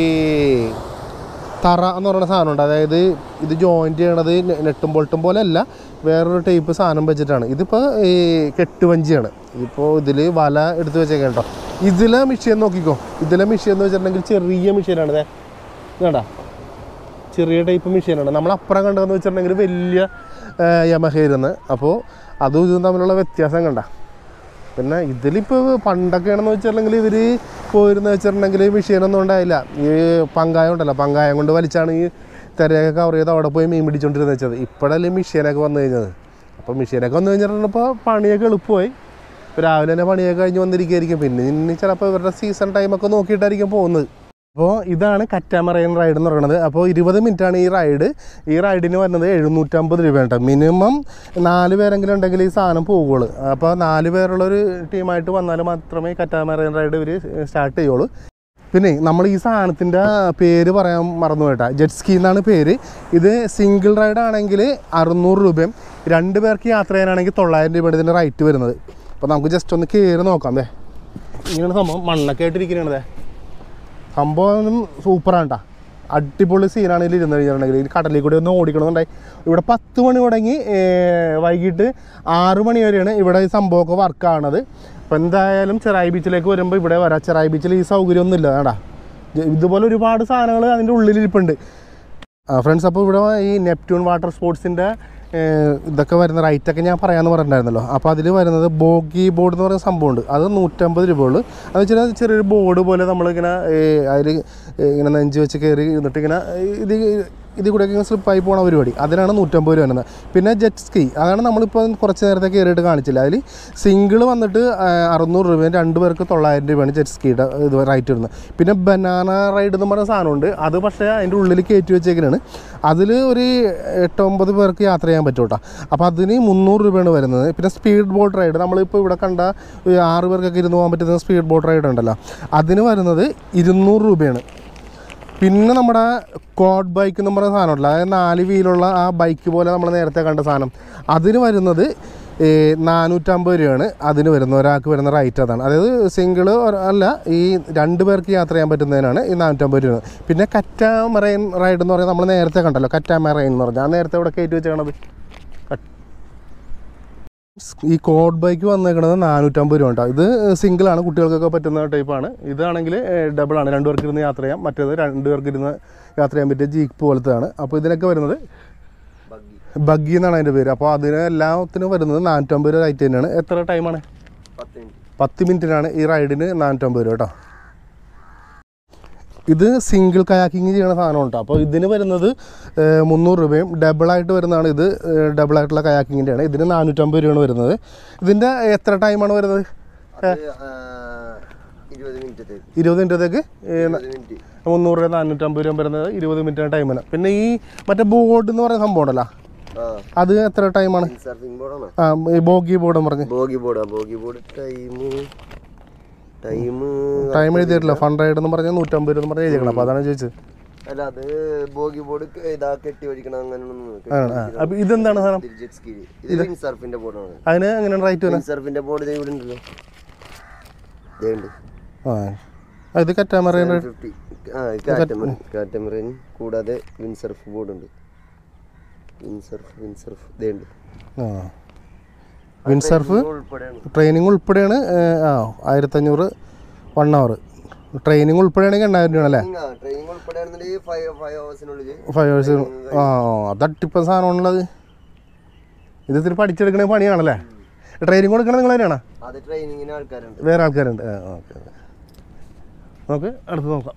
തറ എന്ന് പറയുന്ന സാധനമുണ്ട് അതായത് ഇത് ജോയിൻ്റ് ചെയ്യണത് നെ- നെട്ടും ബോൾട്ടും പോലെ അല്ല വേറൊരു ടൈപ്പ് സാധനം വെച്ചിട്ടാണ് ഇതിപ്പോൾ ഈ കെട്ടുവഞ്ചിയാണ് ഇതിപ്പോൾ ഇതിൽ വല എടുത്ത് വെച്ചേക്കാം കേട്ടോ ഇതിലെ മിഷ്യൻ നോക്കിക്കോ ഇതിലെ മിഷ്യൻ എന്ന് വെച്ചിട്ടുണ്ടെങ്കിൽ ചെറിയ മിഷ്യനാണ് ഇതേ കേട്ടാ ചെറിയ ടൈപ്പ് മെഷീനാണ് നമ്മൾ അപ്പുറം കണ്ടതെന്ന് വെച്ചിട്ടുണ്ടെങ്കിൽ വലിയ യമഹയായിരുന്നു അപ്പോൾ അതും ഇതും തമ്മിലുള്ള വ്യത്യാസം കണ്ട പിന്നെ ഇതിലിപ്പോൾ പണ്ടൊക്കെയാണെന്ന് വെച്ചിട്ടുണ്ടെങ്കിൽ ഇവർ പോയിരുന്ന് വെച്ചിട്ടുണ്ടെങ്കിൽ മെഷീനൊന്നും ഉണ്ടായില്ല ഈ പങ്കായം ഉണ്ടല്ലോ പങ്കായം കൊണ്ട് വലിച്ചാണ് ഈ തിരയൊക്കെ കവർ ചെയ്ത് അവിടെ പോയി മീൻ പിടിച്ചോണ്ടിരുന്നത് വെച്ചത് ഇപ്പോഴല്ലേ മെഷീനൊക്കെ വന്നു കഴിഞ്ഞത് അപ്പോൾ മെഷീനൊക്കെ വന്നു കഴിഞ്ഞിട്ടുണ്ടപ്പോൾ പണിയൊക്കെ എളുപ്പമായി ഇപ്പോൾ രാവിലെ തന്നെ പണിയൊക്കെ കഴിഞ്ഞ് വന്നിരിക്കുകയായിരിക്കും പിന്നെ ഇനി ചിലപ്പോൾ ഇവരുടെ സീസൺ ടൈമൊക്കെ നോക്കിയിട്ടായിരിക്കും പോകുന്നത് അപ്പോൾ ഇതാണ് കറ്റാമറൈൻ റൈഡ് എന്ന് പറയുന്നത് അപ്പോൾ ഇരുപത് മിനിറ്റാണ് ഈ റൈഡ് ഈ റൈഡിന് വരുന്നത് എഴുന്നൂറ്റമ്പത് രൂപയാണ് കേട്ടോ മിനിമം നാല് പേരെങ്കിലും ഉണ്ടെങ്കിൽ ഈ സാധനം പോകുള്ളൂ അപ്പോൾ നാല് പേരുള്ള ഒരു ടീമായിട്ട് വന്നാൽ മാത്രമേ കറ്റാമറൈൻ റൈഡ് ഇവർ സ്റ്റാർട്ട് ചെയ്യുള്ളൂ പിന്നെ നമ്മൾ ഈ സാധനത്തിൻ്റെ പേര് പറയാൻ മറന്നു കേട്ടാ ജെറ്റ് സ്കീ എന്നാണ് പേര് ഇത് സിംഗിൾ റൈഡ് ആണെങ്കിൽ അറുന്നൂറ് രൂപയും രണ്ട് പേർക്ക് യാത്ര ചെയ്യാനാണെങ്കിൽ തൊള്ളായിരം രൂപയുടെ ഇതിൻ്റെ റൈറ്റ് വരുന്നത് അപ്പോൾ നമുക്ക് ജസ്റ്റ് ഒന്ന് കയറി നോക്കാം ദേ ഇങ്ങനെ സംഭവം മണ്ണൊക്കെ ആയിട്ടിരിക്കണേ സംഭവം സൂപ്പറാണ് കേട്ടോ അടിപൊളി സീനാണ് ഇതിൽ ഇരുന്ന് കഴിഞ്ഞിട്ടുണ്ടെങ്കിൽ ഈ കടലിൽ കൂടി ഒന്ന് ഓടിക്കണമെന്നുണ്ടായി ഇവിടെ പത്ത് മണി തുടങ്ങി ഏ, വൈകിട്ട് ആറ് മണി വരെയാണ് ഇവിടെ ഈ സംഭവമൊക്കെ വർക്ക് ആണത് അപ്പോൾ എന്തായാലും ചെറായി ബീച്ചിലേക്ക് വരുമ്പോൾ ഇവിടെ വരാം ചെറായി ബീച്ചിൽ ഈ സൗകര്യമൊന്നും ഇല്ല കേട്ടാ ഇതുപോലെ ഒരുപാട് സാധനങ്ങൾ അതിൻ്റെ ഉള്ളിലിരിപ്പുണ്ട് ഫ്രണ്ട്സ് അപ്പോൾ ഇവിടെ ഈ നെപ്റ്റ്യൂൺ വാട്ടർ സ്പോർട്സിൻ്റെ ഇതൊക്കെ വരുന്ന റൈറ്റൊക്കെ ഞാൻ പറയാമെന്ന് പറഞ്ഞിട്ടുണ്ടായിരുന്നല്ലോ അപ്പോൾ അതിൽ വരുന്നത് ബോഗി ബോർഡ് എന്ന് പറയുന്ന സംഭവമുണ്ട് അത് നൂറ്റമ്പത് രൂപ ഉള്ളൂ അത് വെച്ചാൽ ചെറിയൊരു ബോർഡ് പോലെ നമ്മളിങ്ങനെ അതിൽ ഇങ്ങനെ നെഞ്ച് വെച്ച് കയറി ഇരുന്നിട്ട് ഇങ്ങനെ ഇത് ഇതിൽ കൂടെ ഇങ്ങനെ സ്ലിപ്പായി പോണ പരിപാടി അതിനാണ് നൂറ്റമ്പത് രൂപ വരുന്നത് പിന്നെ ജെറ്റ് സ്കീ അതാണ് നമ്മളിപ്പോൾ കുറച്ച് നേരത്തെ കയറിയിട്ട് കാണിച്ചില്ല അതിൽ സിംഗിൾ വന്നിട്ട് ആ, അറുന്നൂറ് രൂപയും രണ്ട് പേർക്ക് തൊള്ളായിരം രൂപയാണ് ജെറ്റ് സ്കീയുടെ ഇത് റൈറ്റ് വരുന്നത് പിന്നെ ബനാന റൈഡ് എന്ന് പറഞ്ഞ സാധനമുണ്ട് അത് പക്ഷേ അതിൻ്റെ ഉള്ളിൽ കയറ്റി വെച്ചേക്കണാണ് അതിൽ ഒരു എട്ടൊമ്പത് പേർക്ക് യാത്ര ചെയ്യാൻ പറ്റും കേട്ടോ അപ്പോൾ അതിന് മുന്നൂറ് രൂപയാണ് വരുന്നത് പിന്നെ സ്പീഡ് ബോട്ട് റൈഡ് നമ്മളിപ്പോൾ ഇവിടെ കണ്ട ഒരു ആറ് പേർക്കൊക്കെ ഇരുന്ന് പോകാൻ പറ്റുന്ന സ്പീഡ് ബോട്ട് റൈഡ് ഉണ്ടല്ലോ അതിന് വരുന്നത് ഇരുന്നൂറ് രൂപയാണ് പിന്നെ നമ്മുടെ കോഡ് ബൈക്ക് എന്ന് പറയുന്ന സാധനമുണ്ടല്ലോ അതായത് നാല് വീലുള്ള ആ ബൈക്ക് പോലെ നമ്മൾ നേരത്തെ കണ്ട സാധനം അതിന് വരുന്നത് ഈ നാനൂറ്റമ്പത് രൂപയാണ് അതിന് വരുന്നത് ഒരാൾക്ക് വരുന്ന റൈറ്റ് അതാണ് അതായത് സിംഗിൾ അല്ല ഈ രണ്ട് പേർക്ക് യാത്ര ചെയ്യാൻ പറ്റുന്നതിനാണ് ഈ നാനൂറ്റമ്പത് രൂപ പിന്നെ കറ്റാമറൈൻ റൈഡ് എന്ന് പറയുന്നത് നമ്മൾ നേരത്തെ കണ്ടല്ലോ കറ്റാമറൈൻ എന്ന് പറഞ്ഞാൽ ആ നേരത്തെ ഇവിടെ കയറ്റി വെച്ചേക്കണത് ഈ കോഡ് ബൈക്ക് വന്നേക്കണത് നാനൂറ്റമ്പത് രൂപ കേട്ടോ ഇത് സിംഗിൾ ആണ് കുട്ടികൾക്കൊക്കെ പറ്റുന്ന ടൈപ്പാണ് ഇതാണെങ്കിൽ ഡബിൾ ആണ് രണ്ട് പേർക്ക് ഇരുന്ന് യാത്ര ചെയ്യാം മറ്റേത് രണ്ട് പേർക്ക് ഇരുന്ന് യാത്ര ചെയ്യാൻ പറ്റിയ ജീപ്പ് പോലത്തെയാണ് അപ്പോൾ ഇതിനൊക്കെ വരുന്നത് ബഗ്ഗി എന്നാണ് അതിൻ്റെ പേര് അപ്പോൾ അതിന് എല്ലാത്തിനും വരുന്നത് നാനൂറ്റമ്പത് രൂപ റേറ്റ് തന്നെയാണ് എത്ര ടൈമാണ് പത്ത് മിനിറ്റ് പത്ത് മിനിറ്റിനാണ് ഈ റൈഡിന് നാനൂറ്റമ്പത് രൂപ കേട്ടോ ഇത് സിംഗിൾ കയാക്കിങ് ചെയ്യണ സാധനം കേട്ടോ അപ്പോൾ ഇതിന് വരുന്നത് ഏഹ്, മുന്നൂറ് രൂപയും ഡബിളായിട്ട് വരുന്നതാണ് ഇത് ഏഹ്, ഡബിളായിട്ടുള്ള കയാക്കിങ്ങിൻ്റെയാണ് ഇതിന് നാനൂറ്റമ്പത് രൂപയാണ് വരുന്നത് ഇതിൻ്റെ എത്ര ടൈമാണ് വരുന്നത് ഇരുപത് മിനിറ്റത്തേക്ക് ഇരുപത് മിനിറ്റത്തേക്ക് ഏഹ്, ന- മിനിറ്റ് മുന്നൂറ് രൂപ നാനൂറ്റമ്പത് രൂപ വരുന്നത് ഇരുപത് മിനിറ്റ് ടൈമിന് പിന്നെ ഈ മറ്റേ ബോർഡ് എന്ന് പറയുന്ന സംഭവം ഉണ്ടല്ലോ ആ അത് എത്ര ടൈമാണ് സർഫിംഗ് ബോർഡാണോ ആ ഈ ബോഗി ബോർഡ് പറഞ്ഞ് ബോഗി ബോർഡാ boogie board time time time എഴുതിയിട്ടില്ല ഫണ്ട് റൈഡ് എന്ന് പറഞ്ഞാൽ നൂറ്റമ്പത് രൂപ എന്ന് പറഞ്ഞ് എഴുതിക്കണം അപ്പോൾ അതാണ് ചോദിച്ചത് അല്ല അത് ബോഗി ബോർഡ് ഇതാ കെട്ടി ഒഴിക്കണം അങ്ങനെ ആണ് ആ അപ്പോൾ ഇതെന്താണ് സാധനം ജെറ്റ് സ്കീ ഇത് വിൻ സർഫിന്റെ ബോർഡാണ് അതിന് എങ്ങനെയാണ് റേറ്റ് വരുന്നത് വിൻ സർഫിന്റെ ബോർഡ് ഇവിടെ ഉണ്ടല്ലോ ഇതേണ്ട് ആ ആ, ഇത് കറ്റാമറൈൻ ഫിഫ്റ്റി ആ കാറ്റമറിൻ കാറ്റമറിൻ കൂടാതെ വിൻ സർഫ് ബോർഡ് ഉണ്ട് വിൻ സർഫ് വിൻ സർഫ് ഇതേണ്ട് ആ വിൻ സർഫ് ഉൾപ്പെടെയാണ് ട്രെയിനിങ് ഉൾപ്പെടെയാണ് ഏ, ആ ആയിരത്തഞ്ഞൂറ് വൺ അവർ ട്രെയിനിങ് ഉൾപ്പെടെയാണെങ്കിൽ എണ്ണായിരം രൂപയാണ് അല്ലേ ട്രെയിനിങ് ഉൾപ്പെടെയാണെന്നുണ്ടെങ്കിൽ ഫൈവ് ഫൈവ് ഹവേഴ്സിനുള്ളിൽ ഫൈവ് ഹവേഴ്സ് ആ അതട്ടിപ്പം സാധനമാണുള്ളത് ഇത് ഇത്തിരി പഠിച്ചെടുക്കണ പണിയാണല്ലേ ട്രെയിനിങ് കൊടുക്കണത് നിങ്ങൾ തന്നെയാണോ അത് ട്രെയിനിങ്ങിന് ആൾക്കാരുണ്ട് വേറെ ആൾക്കാരുണ്ട് ആ ഓക്കെ നമുക്ക് അടുത്ത് നോക്കാം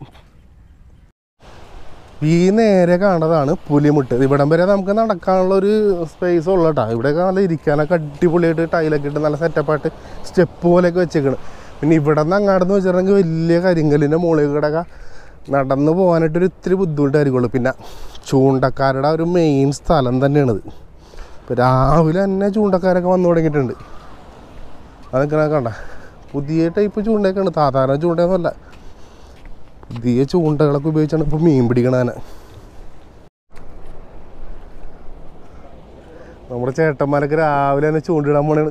ഈ നേരെ കാണുന്നതാണ് പുലിമുട്ട് ഇവിടം വരെ നമുക്ക് നടക്കാനുള്ള ഒരു സ്പേസ് ഉള്ള കേട്ടോ ഇവിടെയൊക്കെ നല്ല ഇരിക്കാനൊക്കെ അടിപൊളിയായിട്ട് ടൈലൊക്കെ ഇട്ട് നല്ല സെറ്റപ്പായിട്ട് സ്റ്റെപ്പ് പോലെയൊക്കെ വെച്ചേക്കണം പിന്നെ ഇവിടെ നിന്ന് അങ്ങാടെന്ന് വെച്ചിട്ടുണ്ടെങ്കിൽ വലിയ കരിങ്കല്ലിൻ്റെ മുകളിൽ കൂടെയൊക്കെ നടന്നു പോകാനായിട്ടൊരു ഇത്തിരി ബുദ്ധിമുട്ടായിരിക്കുള്ളൂ പിന്നെ ചൂണ്ടക്കാരുടെ ഒരു മെയിൻ സ്ഥലം തന്നെയാണിത് ഇപ്പോൾ രാവിലെ തന്നെ ചൂണ്ടക്കാരൊക്കെ വന്നു തുടങ്ങിയിട്ടുണ്ട് അതൊക്കെ കണ്ട പുതിയ ടൈപ്പ് ചൂണ്ടയൊക്കെയാണ് സാധാരണ ചൂണ്ടയൊന്നുമല്ല പുതിയ ചൂണ്ടകളൊക്കെ ഉപയോഗിച്ചാണ് ഇപ്പോൾ മീൻ പിടിക്കണതിനെ നമ്മുടെ ചേട്ടന്മാരൊക്കെ രാവിലെ തന്നെ ചൂണ്ടിടാൻ പോണാണ്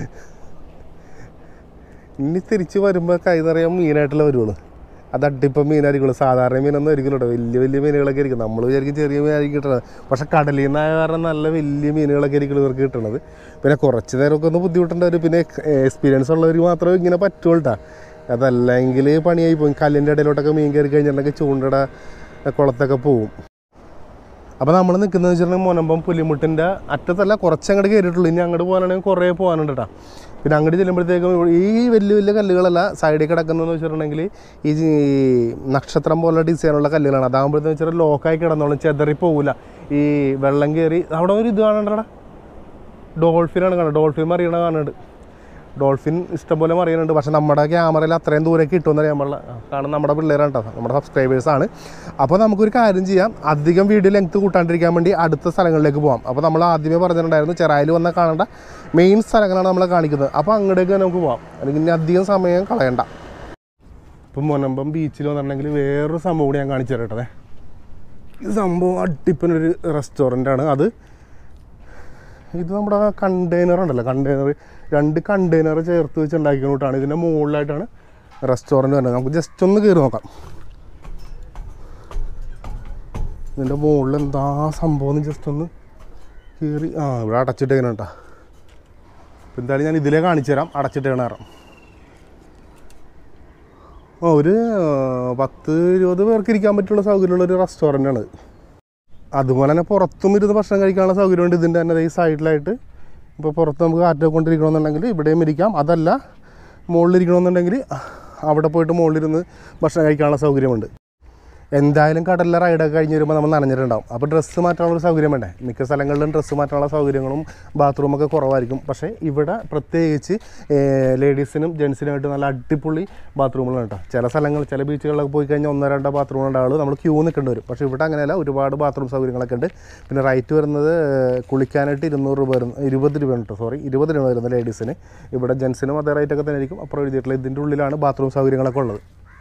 ഇനി തിരിച്ച് വരുമ്പോൾ കൈ നിറയാൻ മീനായിട്ടല്ലേ വരുള്ളൂ അത് അട്ടിപ്പം മീനായിരിക്കുള്ളൂ സാധാരണ മീനൊന്നും ആയിരിക്കില്ല കേട്ടോ വലിയ വലിയ മീനുകളൊക്കെ ആയിരിക്കും നമ്മൾ വിചാരിക്കും ചെറിയ മീനായിരിക്കും കിട്ടുന്നത് പക്ഷെ കടലിൽ നിന്നായ കാരണം നല്ല വലിയ മീനുകളൊക്കെ ആയിരിക്കും ഇവർക്ക് കിട്ടുന്നത് പിന്നെ കുറച്ച് നേരമൊക്കെ ഒന്ന് ബുദ്ധിമുട്ടുണ്ടാവും പിന്നെ എക്സ്പീരിയൻസ് ഉള്ളവർ മാത്രമേ ഇങ്ങനെ പറ്റുള്ളൂ ട്ടാ. അതല്ലെങ്കിൽ പണിയായി പോകും കല്ലിൻ്റെ ഇടയിലോട്ടൊക്കെ മീൻ കയറി കഴിഞ്ഞിട്ടുണ്ടെങ്കിൽ ചൂണ്ടയുടെ കുളത്തൊക്കെ പോവും അപ്പോൾ നമ്മൾ നിൽക്കുന്നത് വെച്ചിട്ടുണ്ടെങ്കിൽ മുനമ്പം പുലിമുട്ടിൻ്റെ അറ്റത്തല്ല കുറച്ചങ്ങോട്ട് കയറിയിട്ടുള്ളൂ ഇനി അങ്ങോട്ട് പോകാനാണെങ്കിൽ കുറേ പോകാനുണ്ട് കേട്ടോ പിന്നെ അങ്ങോട്ട് ചെല്ലുമ്പോഴത്തേക്കും ഈ വലിയ വലിയ കല്ലുകളല്ല സൈഡിൽ കിടക്കുന്നതെന്ന് വെച്ചിട്ടുണ്ടെങ്കിൽ ഈ ജി- നക്ഷത്രം പോലെ ഡിസൈനുള്ള കല്ലുകളാണ് അതാകുമ്പോഴത്തേന്ന് വെച്ചാൽ ലോക്കായി കിടന്നോളും ചെതറി പോകില്ല ഈ വെള്ളം കയറി അവിടെ ഒരു ഇത് കാണണ്ടടാ ഡോൾഫിനാണ് കാണുന്നത് ഡോൾഫിൻ മറിയണ കാണുന്നുണ്ട് ഡോൾഫിൻ ഇഷ്ടംപോലെ മറിയുന്നുണ്ട് പക്ഷെ നമ്മുടെ ക്യാമറയിൽ അത്രയും ദൂരേക്ക് കിട്ടുമെന്ന് അറിയാൻ പാടില്ല കാരണം നമ്മുടെ പിള്ളേരാണ് കേട്ടോ നമ്മുടെ സബ്സ്ക്രൈബേഴ്സാണ് അപ്പോൾ നമുക്കൊരു കാര്യം ചെയ്യാം അധികം വീഡിയോ ലെങ്ത് കൂട്ടാണ്ടിരിക്കാൻ വേണ്ടി അടുത്ത സ്ഥലങ്ങളിലേക്ക് പോകാം അപ്പോൾ നമ്മൾ ആദ്യമേ പറഞ്ഞിട്ടുണ്ടായിരുന്നു ചെറായിൽ വന്നാൽ കാണേണ്ട മെയിൻ സ്ഥലങ്ങളാണ് നമ്മളെ കാണിക്കുന്നത് അപ്പോൾ അങ്ങോട്ടേക്ക് നമുക്ക് പോകാം അല്ലെങ്കിൽ ഇനി അധികം സമയം കളയണ്ട ഇപ്പം മുനമ്പം ബീച്ചിൽ വന്നിട്ടുണ്ടെങ്കിൽ വേറൊരു സംഭവം കൂടി ഞാൻ കാണിച്ചു തരട്ടെ ഇത് സംഭവം അടിപ്പനൊരു റെസ്റ്റോറൻ്റ് ആണ് അത് ഇത് നമ്മുടെ കണ്ടെയ്നർ ഉണ്ടല്ലോ കണ്ടെയ്നർ രണ്ട് കണ്ടെയ്നർ ചേർത്ത് വെച്ച് ഉണ്ടാക്കിക്കൊണ്ടിട്ടാണ് ഇതിൻ്റെ മുകളിലായിട്ടാണ് റെസ്റ്റോറൻറ്റ് വരുന്നത് നമുക്ക് ജസ്റ്റ് ഒന്ന് കയറി നോക്കാം ഇതിൻ്റെ മുകളിൽ എന്താ സംഭവം ജസ്റ്റ് ഒന്ന് കയറി ആ ഇവിടെ അടച്ചിട്ടേക്കണം കേട്ടോ അപ്പം എന്തായാലും ഞാൻ ഇതിലേ കാണിച്ചു തരാം അടച്ചിട്ടേക്കണ കാരണം ആ ഒരു ആ, പത്ത് ഇരുപത് പേർക്ക് ഇരിക്കാൻ പറ്റുള്ള സൗകര്യമുള്ള ഒരു റെസ്റ്റോറൻ്റ് ആണ് ഇത്. അതുപോലെ തന്നെ പുറത്തും ഇരുന്ന് ഭക്ഷണം കഴിക്കാനുള്ള സൗകര്യമുണ്ട് ഇതിൻ്റെ തന്നെ ഈ സൈഡിലായിട്ട് ഇപ്പോൾ പുറത്ത് നമുക്ക് കാറ്റൊക്കെ കൊണ്ടിരിക്കണമെന്നുണ്ടെങ്കിൽ ഇവിടെയും ഇരിക്കാം അതല്ല മുകളിലിരിക്കണമെന്നുണ്ടെങ്കിൽ അവിടെ പോയിട്ട് മുകളിലിരുന്ന് ഭക്ഷണം കഴിക്കാനുള്ള സൗകര്യമുണ്ട് എന്തായാലും കടലിലെ റൈഡൊക്കെ കഴിഞ്ഞ് വരുമ്പോൾ നമ്മൾ നനഞ്ഞിട്ടുണ്ടാവും അപ്പോൾ ഡ്രസ്സ് മാറ്റാനുള്ള ഒരു സൗകര്യം വേണ്ടേ മിക്ക സ്ഥലങ്ങളിലും ഡ്രസ്സ് മാറ്റാനുള്ള സൗകര്യങ്ങളും ബാത്റൂമൊക്കെ കുറവായിരിക്കും പക്ഷേ ഇവിടെ പ്രത്യേകിച്ച് ലേഡീസിനും ജെൻസിനുമായിട്ട് നല്ല അടിപൊളി ബാത്റൂമുകളാണ് കേട്ടോ ചില സ്ഥലങ്ങൾ ചില ബീച്ചുകളിലൊക്കെ പോയി കഴിഞ്ഞാൽ ഒന്നോ രണ്ടോ ബാത്റൂം ഉണ്ടാവുള്ളൂ നമ്മൾ ക്യൂ നിൽക്കേണ്ടി വരും പക്ഷേ ഇവിടെ അങ്ങനെയല്ല ഒരുപാട് ബാത്റൂം സൗകര്യങ്ങളൊക്കെ ഉണ്ട് പിന്നെ റൈറ്റ് വരുന്നത് ഏർ, കുളിക്കാനായിട്ട് ഇരുന്നൂറ് രൂപ വരുന്നു ഇരുപത് രൂപ കേട്ടോ സോറി ഇരുപത് രൂപ വരുന്നത് ലേഡീസിന് ഇവിടെ ജെൻസിനും അതേ റേറ്റൊക്കെ തന്നെ ആയിരിക്കും അപ്പുറം എഴുതിയിട്ടുള്ള ഇതിൻ്റെ ഉള്ളിലാണ് ബാത്റൂം സൗകര്യങ്ങളൊക്കെ ഉള്ളത്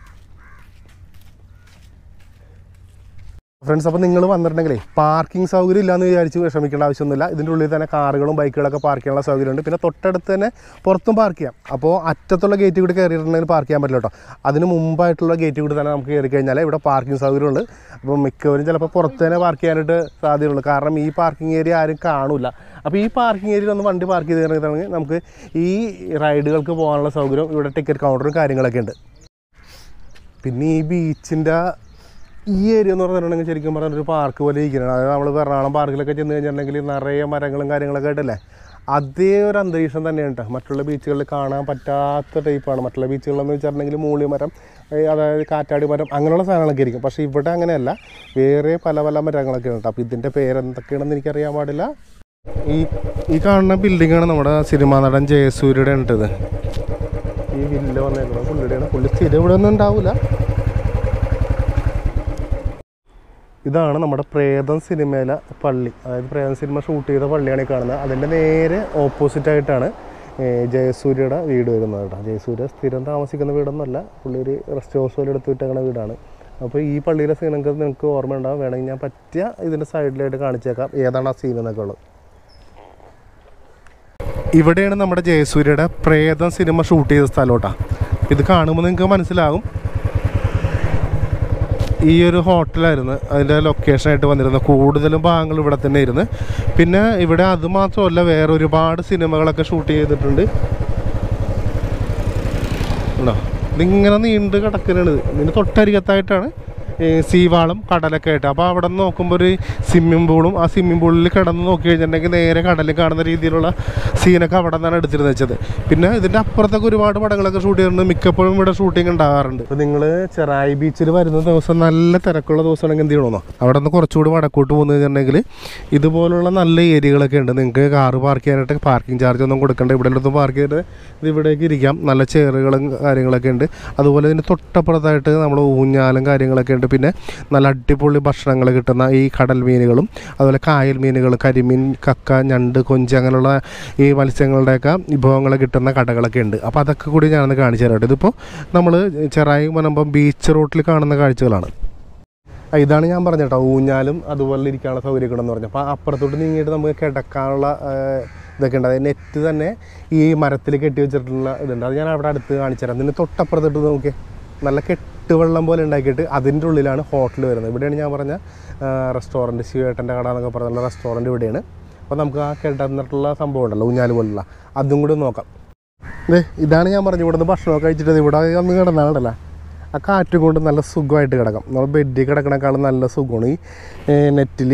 ഫ്രണ്ട്സ് അപ്പോൾ നിങ്ങൾ വന്നിട്ടുണ്ടെങ്കിലേ പാർക്കിംഗ് സൗകര്യം ഇല്ലാന്ന് വിചാരിച്ച് വിഷമിക്കേണ്ട ആവശ്യമൊന്നുമില്ല ഇതിൻ്റെ ഉള്ളിൽ തന്നെ കാറുകളും ബൈക്കുകളൊക്കെ പാർക്ക് ചെയ്യാനുള്ള സൗകര്യമുണ്ട് പിന്നെ തൊട്ടടുത്ത് തന്നെ പുറത്തും പാർക്ക് ചെയ്യാം അപ്പോൾ അറ്റത്തുള്ള ഗേറ്റ് കൂടി കയറിയിട്ടുണ്ടെങ്കിൽ പാർക്ക് ചെയ്യാൻ പറ്റില്ല കേട്ടോ അതിന് മുമ്പായിട്ടുള്ള ഗേറ്റ് കൂടി തന്നെ നമുക്ക് കയറി കഴിഞ്ഞാൽ ഇവിടെ പാർക്കിംഗ് സൗകര്യമുണ്ട് അപ്പോൾ മിക്കവരും ചിലപ്പോൾ പുറത്ത് തന്നെ പാർക്ക് ചെയ്യാനായിട്ട് സാധ്യതയുള്ളൂ കാരണം ഈ പാർക്കിംഗ് ഏരിയ ആരും കാണൂല അപ്പോൾ ഈ പാർക്കിംഗ് ഏരിയയിൽ ഒന്ന് വണ്ടി പാർക്ക് ചെയ്ത് കഴിഞ്ഞിട്ടുണ്ടെങ്കിൽ നമുക്ക് ഈ റൈഡുകൾക്ക് പോകാനുള്ള സൗകര്യം ഇവിടെ ടിക്കറ്റ് കൗണ്ടറും കാര്യങ്ങളൊക്കെ ഉണ്ട് പിന്നെ ഈ ബീച്ചിൻ്റെ ഈ ഏരിയ എന്ന് പറഞ്ഞിട്ടുണ്ടെങ്കിൽ ശരിക്കും പറഞ്ഞാൽ ഒരു പാർക്ക് പോലെ ഇരിക്കണം അതായത് നമ്മൾ എറണാകുളം പാർക്കിലൊക്കെ ചെന്ന് കഴിഞ്ഞിട്ടുണ്ടെങ്കിൽ നിറയെ മരങ്ങളും കാര്യങ്ങളൊക്കെ ആയിട്ടല്ലേ അതേ ഒരു അന്തരീക്ഷം തന്നെയാണ് കേട്ടോ മറ്റുള്ള ബീച്ചുകളിൽ കാണാൻ പറ്റാത്ത ടൈപ്പാണ് മറ്റുള്ള ബീച്ചുകളെന്ന് വെച്ചിട്ടുണ്ടെങ്കിൽ മൂളി മരം ഏ, അതായത് കാറ്റാടി മരം അങ്ങനെയുള്ള സാധനങ്ങളൊക്കെ ആയിരിക്കും പക്ഷേ ഇവിടെ അങ്ങനെയല്ല വേറെ പല പല മരങ്ങളൊക്കെ ഉണ്ട് അപ്പോൾ ഇതിൻ്റെ പേരെന്തൊക്കെയാണെന്ന് എനിക്കറിയാൻ പാടില്ല ഈ ഈ കാണുന്ന ബിൽഡിങ്ങാണ് നമ്മുടെ സിനിമാ നടൻ ജയസൂര്യയുടെ ഉണ്ടത് ഈ വില്ല വന്നേക്കുന്നത് പുള്ളിയുടെയാണ് പുള്ളി സ്ഥിരം ഇവിടെ ഒന്നും ഉണ്ടാവില്ല ഇതാണ് നമ്മുടെ പ്രേതം സിനിമയിലെ പള്ളി അതായത് പ്രേതം സിനിമ ഷൂട്ട് ചെയ്ത പള്ളിയാണ് ഈ കാണുന്നത് അതിൻ്റെ നേരെ ഓപ്പോസിറ്റ് ആയിട്ടാണ് ഏ, ജയസൂര്യയുടെ വീട് വരുന്നത് കേട്ടോ ജയസൂര്യ സ്ഥിരം താമസിക്കുന്ന വീടൊന്നുമല്ല പുള്ളി ഒരു റെസ്റ്റ് ഹൗസ് പോലെ എടുത്ത് വിട്ടേക്കണ വീടാണ് അപ്പോൾ ഈ പള്ളിയിലെ സീനൊക്കെ നിങ്ങൾക്ക് ഓർമ്മ ഉണ്ടാവും വേണമെങ്കിൽ ഞാൻ പറ്റിയ ഇതിൻ്റെ സൈഡിലായിട്ട് കാണിച്ചേക്കാം ഏതാണ് ആ സീൻ എന്നൊക്കെ ഉള്ളത് ഇവിടെയാണ് നമ്മുടെ ജയസൂര്യയുടെ പ്രേതം സിനിമ ഷൂട്ട് ചെയ്ത സ്ഥലം കേട്ടോ ഇത് കാണുമ്പോൾ നിങ്ങൾക്ക് മനസ്സിലാവും ഈ ഒരു ഹോട്ടലായിരുന്നു അതിൻ്റെ ലൊക്കേഷനായിട്ട് വന്നിരുന്നത് കൂടുതലും ഭാഗങ്ങൾ ഇവിടെ തന്നെ ഇരുന്ന് പിന്നെ ഇവിടെ അത് മാത്രമല്ല വേറെ ഒരുപാട് സിനിമകളൊക്കെ ഷൂട്ട് ചെയ്തിട്ടുണ്ട് ഉണ്ടോ ഇതിങ്ങനെ നീണ്ട് കിടക്കുന്നത് ഇതിന് തൊട്ടരികത്തായിട്ടാണ് സീവാളും കടലൊക്കെ ആയിട്ട് അപ്പോൾ അവിടെ നിന്ന് നോക്കുമ്പോൾ ഒരു സ്വിമ്മിംഗ് പൂളും ആ സ്വിമ്മിംഗ് പൂളിൽ കിടന്ന് നോക്കി കഴിഞ്ഞിട്ടുണ്ടെങ്കിൽ നേരെ കടലിൽ കാണുന്ന രീതിയിലുള്ള സീനൊക്കെ അവിടെ നിന്നാണ് എടുത്തിരുന്നത് വെച്ചത് പിന്നെ ഇതിൻ്റെ അപ്പുറത്തൊക്കെ ഒരുപാട് പടങ്ങളൊക്കെ ഷൂട്ട് ചെയ്തിട്ടുണ്ട് മിക്കപ്പോഴും ഇവിടെ ഷൂട്ടിംഗ് ഉണ്ടാകാറുണ്ട് അപ്പോൾ നിങ്ങൾ ചെറായി ബീച്ചിൽ വരുന്ന ദിവസം നല്ല തിരക്കുള്ള ദിവസമാണെങ്കിൽ എന്ത് ചെയ്യണമെന്നോ അവിടെ നിന്ന് കുറച്ചുകൂടി വടക്കോട്ട് പോകുന്നു കഴിഞ്ഞിട്ടുണ്ടെങ്കിൽ ഇതുപോലുള്ള നല്ല ഏരിയകളൊക്കെ ഉണ്ട് നിങ്ങൾക്ക് കാറ് പാർക്ക് ചെയ്യാനായിട്ട് പാർക്കിംഗ് ചാർജ് ഒന്നും കൊടുക്കണ്ട ഇവിടെ ഉള്ളതും പാർക്ക് ചെയ്തിട്ട് ഇത് ഇവിടേക്ക് ഇരിക്കാം നല്ല ചെയറുകളും കാര്യങ്ങളൊക്കെ ഉണ്ട് അതുപോലെ ഇതിന് തൊട്ടപ്പുറത്തായിട്ട് നമ്മൾ ഊഞ്ഞാലും കാര്യങ്ങളൊക്കെ ഉണ്ട് പിന്നെ നല്ല അടിപൊളി ഭക്ഷണങ്ങൾ കിട്ടുന്ന ഈ കടൽ മീനുകളും അതുപോലെ കായൽ മീനുകൾ കരിമീൻ കക്ക ഞണ്ട് കൊഞ്ച് അങ്ങനെയുള്ള ഈ മത്സ്യങ്ങളുടെയൊക്കെ വിഭവങ്ങൾ കിട്ടുന്ന കടകളൊക്കെ ഉണ്ട് അപ്പോൾ അതൊക്കെ കൂടി ഞാനൊന്ന് കാണിച്ചു തരാം കേട്ടോ ഇതിപ്പോൾ നമ്മൾ ചെറായി വരുമ്പം ബീച്ച് റോട്ടിൽ കാണുന്ന കാഴ്ചകളാണ് ആ, ഇതാണ് ഞാൻ പറഞ്ഞ കേട്ടോ ഊഞ്ഞാലും അതുപോലെ ഇരിക്കാനുള്ള സൗകര്യങ്ങളെന്ന് പറഞ്ഞു അപ്പോൾ അപ്പുറത്തോട്ട് നീങ്ങിയിട്ട് നമുക്ക് കിടക്കാനുള്ള ആ, ഇതൊക്കെ ഉണ്ട് അതായത് നെറ്റ് തന്നെ ഈ മരത്തിൽ കെട്ടി വെച്ചിട്ടുള്ള ഇതുണ്ട് അത് ഞാൻ അവിടെ അടുത്ത് കാണിച്ചു തരാം അതിന് തൊട്ടപ്പുറത്തോട്ട് നോക്കിയേ നല്ല കെട്ടുവെള്ളം പോലെ ഉണ്ടാക്കിയിട്ട് അതിൻ്റെ ഉള്ളിലാണ് ഹോട്ടൽ വരുന്നത് ഇവിടെയാണ് ഞാൻ പറഞ്ഞ റെസ്റ്റോറൻറ്റ് ശിവേട്ടൻ്റെ കട എന്നൊക്കെ പറഞ്ഞുള്ള റെസ്റ്റോറൻറ്റ് ഇവിടെയാണ് അപ്പോൾ നമുക്ക് ആ കിടന്നിട്ടുള്ള സംഭവം ഉണ്ടല്ലോ ഊഞ്ഞാല് പോലുള്ള അതും കൂടി ഒന്ന് നോക്കാം ദേ ഇതാണ് ഞാൻ പറഞ്ഞു ഇവിടുന്ന് ഭക്ഷണമൊക്കെ കഴിച്ചിട്ട് ഇവിടെ ഒന്ന് കിടന്നാണല്ലോ ആ കാറ്റ് കൊണ്ട് നല്ല സുഖമായിട്ട് കിടക്കാം നമ്മൾ ബെഡിൽ കിടക്കണേക്കാളും നല്ല സുഖമാണ് ഈ നെറ്റിൽ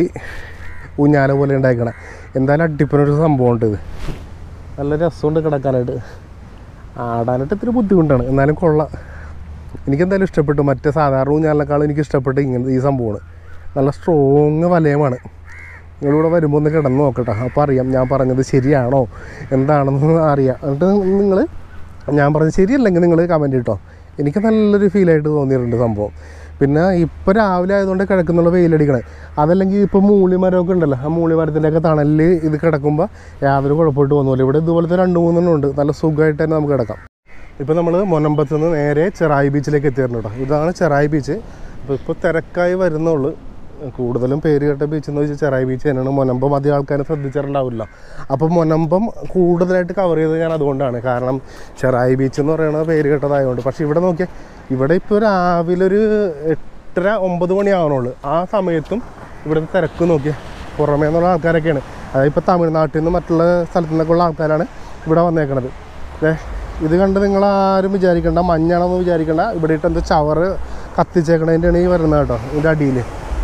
ഊഞ്ഞാല പോലെ ഉണ്ടായിക്കണം എന്തായാലും അടിപ്പനൊരു സംഭവം ഉണ്ട് ഇത് നല്ല രസമുണ്ട് കിടക്കാനായിട്ട് ആടാനായിട്ട് ഇത്തിരി ബുദ്ധിമുട്ടാണ് എന്നാലും കൊള്ളാം എനിക്കെന്തായാലും ഇഷ്ടപ്പെട്ടു മറ്റേ സാധാരണ ഊഞ്ഞാലിനേക്കാളും എനിക്ക് ഇഷ്ടപ്പെട്ടു ഇങ്ങനത്തെ ഈ സംഭവമാണ് നല്ല സ്ട്രോങ് വലയമാണ് നിങ്ങളിവിടെ വരുമ്പോൾ ഒന്ന് കിടന്ന് നോക്കട്ടെ അപ്പോൾ അറിയാം ഞാൻ പറഞ്ഞത് ശരിയാണോ എന്താണെന്ന് അറിയാം എന്നിട്ട് നിങ്ങൾ ഞാൻ പറഞ്ഞത് ശരിയല്ലെങ്കിൽ നിങ്ങൾ കമൻറ്റ് ഇട്ടോ എനിക്ക് നല്ലൊരു ഫീലായിട്ട് തോന്നിയിട്ടുണ്ട് സംഭവം പിന്നെ ഇപ്പോൾ രാവിലെ ആയതുകൊണ്ട് കിടക്കുന്നുള്ള വെയിലടിക്കണേ അതല്ലെങ്കിൽ ഇപ്പോൾ മൂളിമരമൊക്കെ ഉണ്ടല്ലോ ആ മൂളിമരത്തിൻ്റെയൊക്കെ തണലിൽ ഇത് കിടക്കുമ്പോൾ യാതൊരു കുഴപ്പമായിട്ട് തോന്നുന്നില്ല ഇവിടെ ഇതുപോലത്തെ രണ്ട് മൂന്നെണ്ണം ഉണ്ട് നല്ല സുഖമായിട്ട് തന്നെ നമുക്ക് കിടക്കാം ഇപ്പോൾ നമ്മൾ മൊനമ്പത്ത് നിന്ന് നേരെ ചെറായി ബീച്ചിലേക്ക് എത്തിയിരുന്നു കേട്ടോ ഇതാണ് ചെറായി ബീച്ച് അപ്പോൾ ഇപ്പോൾ തിരക്കായി വരുന്നുള്ളൂ കൂടുതലും പേര് കേട്ട ബീച്ച് എന്ന് വെച്ചാൽ ചെറായി ബീച്ച് തന്നെയാണ് മൊനമ്പം അധികം ആൾക്കാരെ ശ്രദ്ധിച്ചിട്ടുണ്ടാവില്ല അപ്പോൾ മൊനമ്പം കൂടുതലായിട്ട് കവർ ചെയ്തത് ഞാൻ അതുകൊണ്ടാണ് കാരണം ചെറായി ബീച്ച് എന്ന് പറയുന്നത് പേര് കേട്ടതായതുകൊണ്ട് പക്ഷേ ഇവിടെ നോക്കിയാൽ ഇവിടെ ഇപ്പോൾ രാവിലെ ഒരു എട്ടര ഒമ്പത് മണിയാവണുള്ളൂ ആ സമയത്തും ഇവിടുത്തെ തിരക്ക് നോക്കിയാൽ പുറമേ നിന്നുള്ള ആൾക്കാരൊക്കെയാണ് അതായത് ഇപ്പോൾ തമിഴ്നാട്ടിൽ നിന്നും മറ്റുള്ള സ്ഥലത്തു നിന്നൊക്കെ ഉള്ള ആൾക്കാരാണ് ഇവിടെ വന്നേക്കണത് ദേ, ഇത് കണ്ട് നിങ്ങൾ ആരും വിചാരിക്കണ്ട മഞ്ഞാണെന്ന് വിചാരിക്കണ്ട ഇവിടെ ഇട്ട് എന്തോ ചവറ് കത്തിച്ചേക്കണതിൻ്റെയാണ് ഈ വരുന്നത് കേട്ടോ ഇതിൻ്റെ അടിയിൽ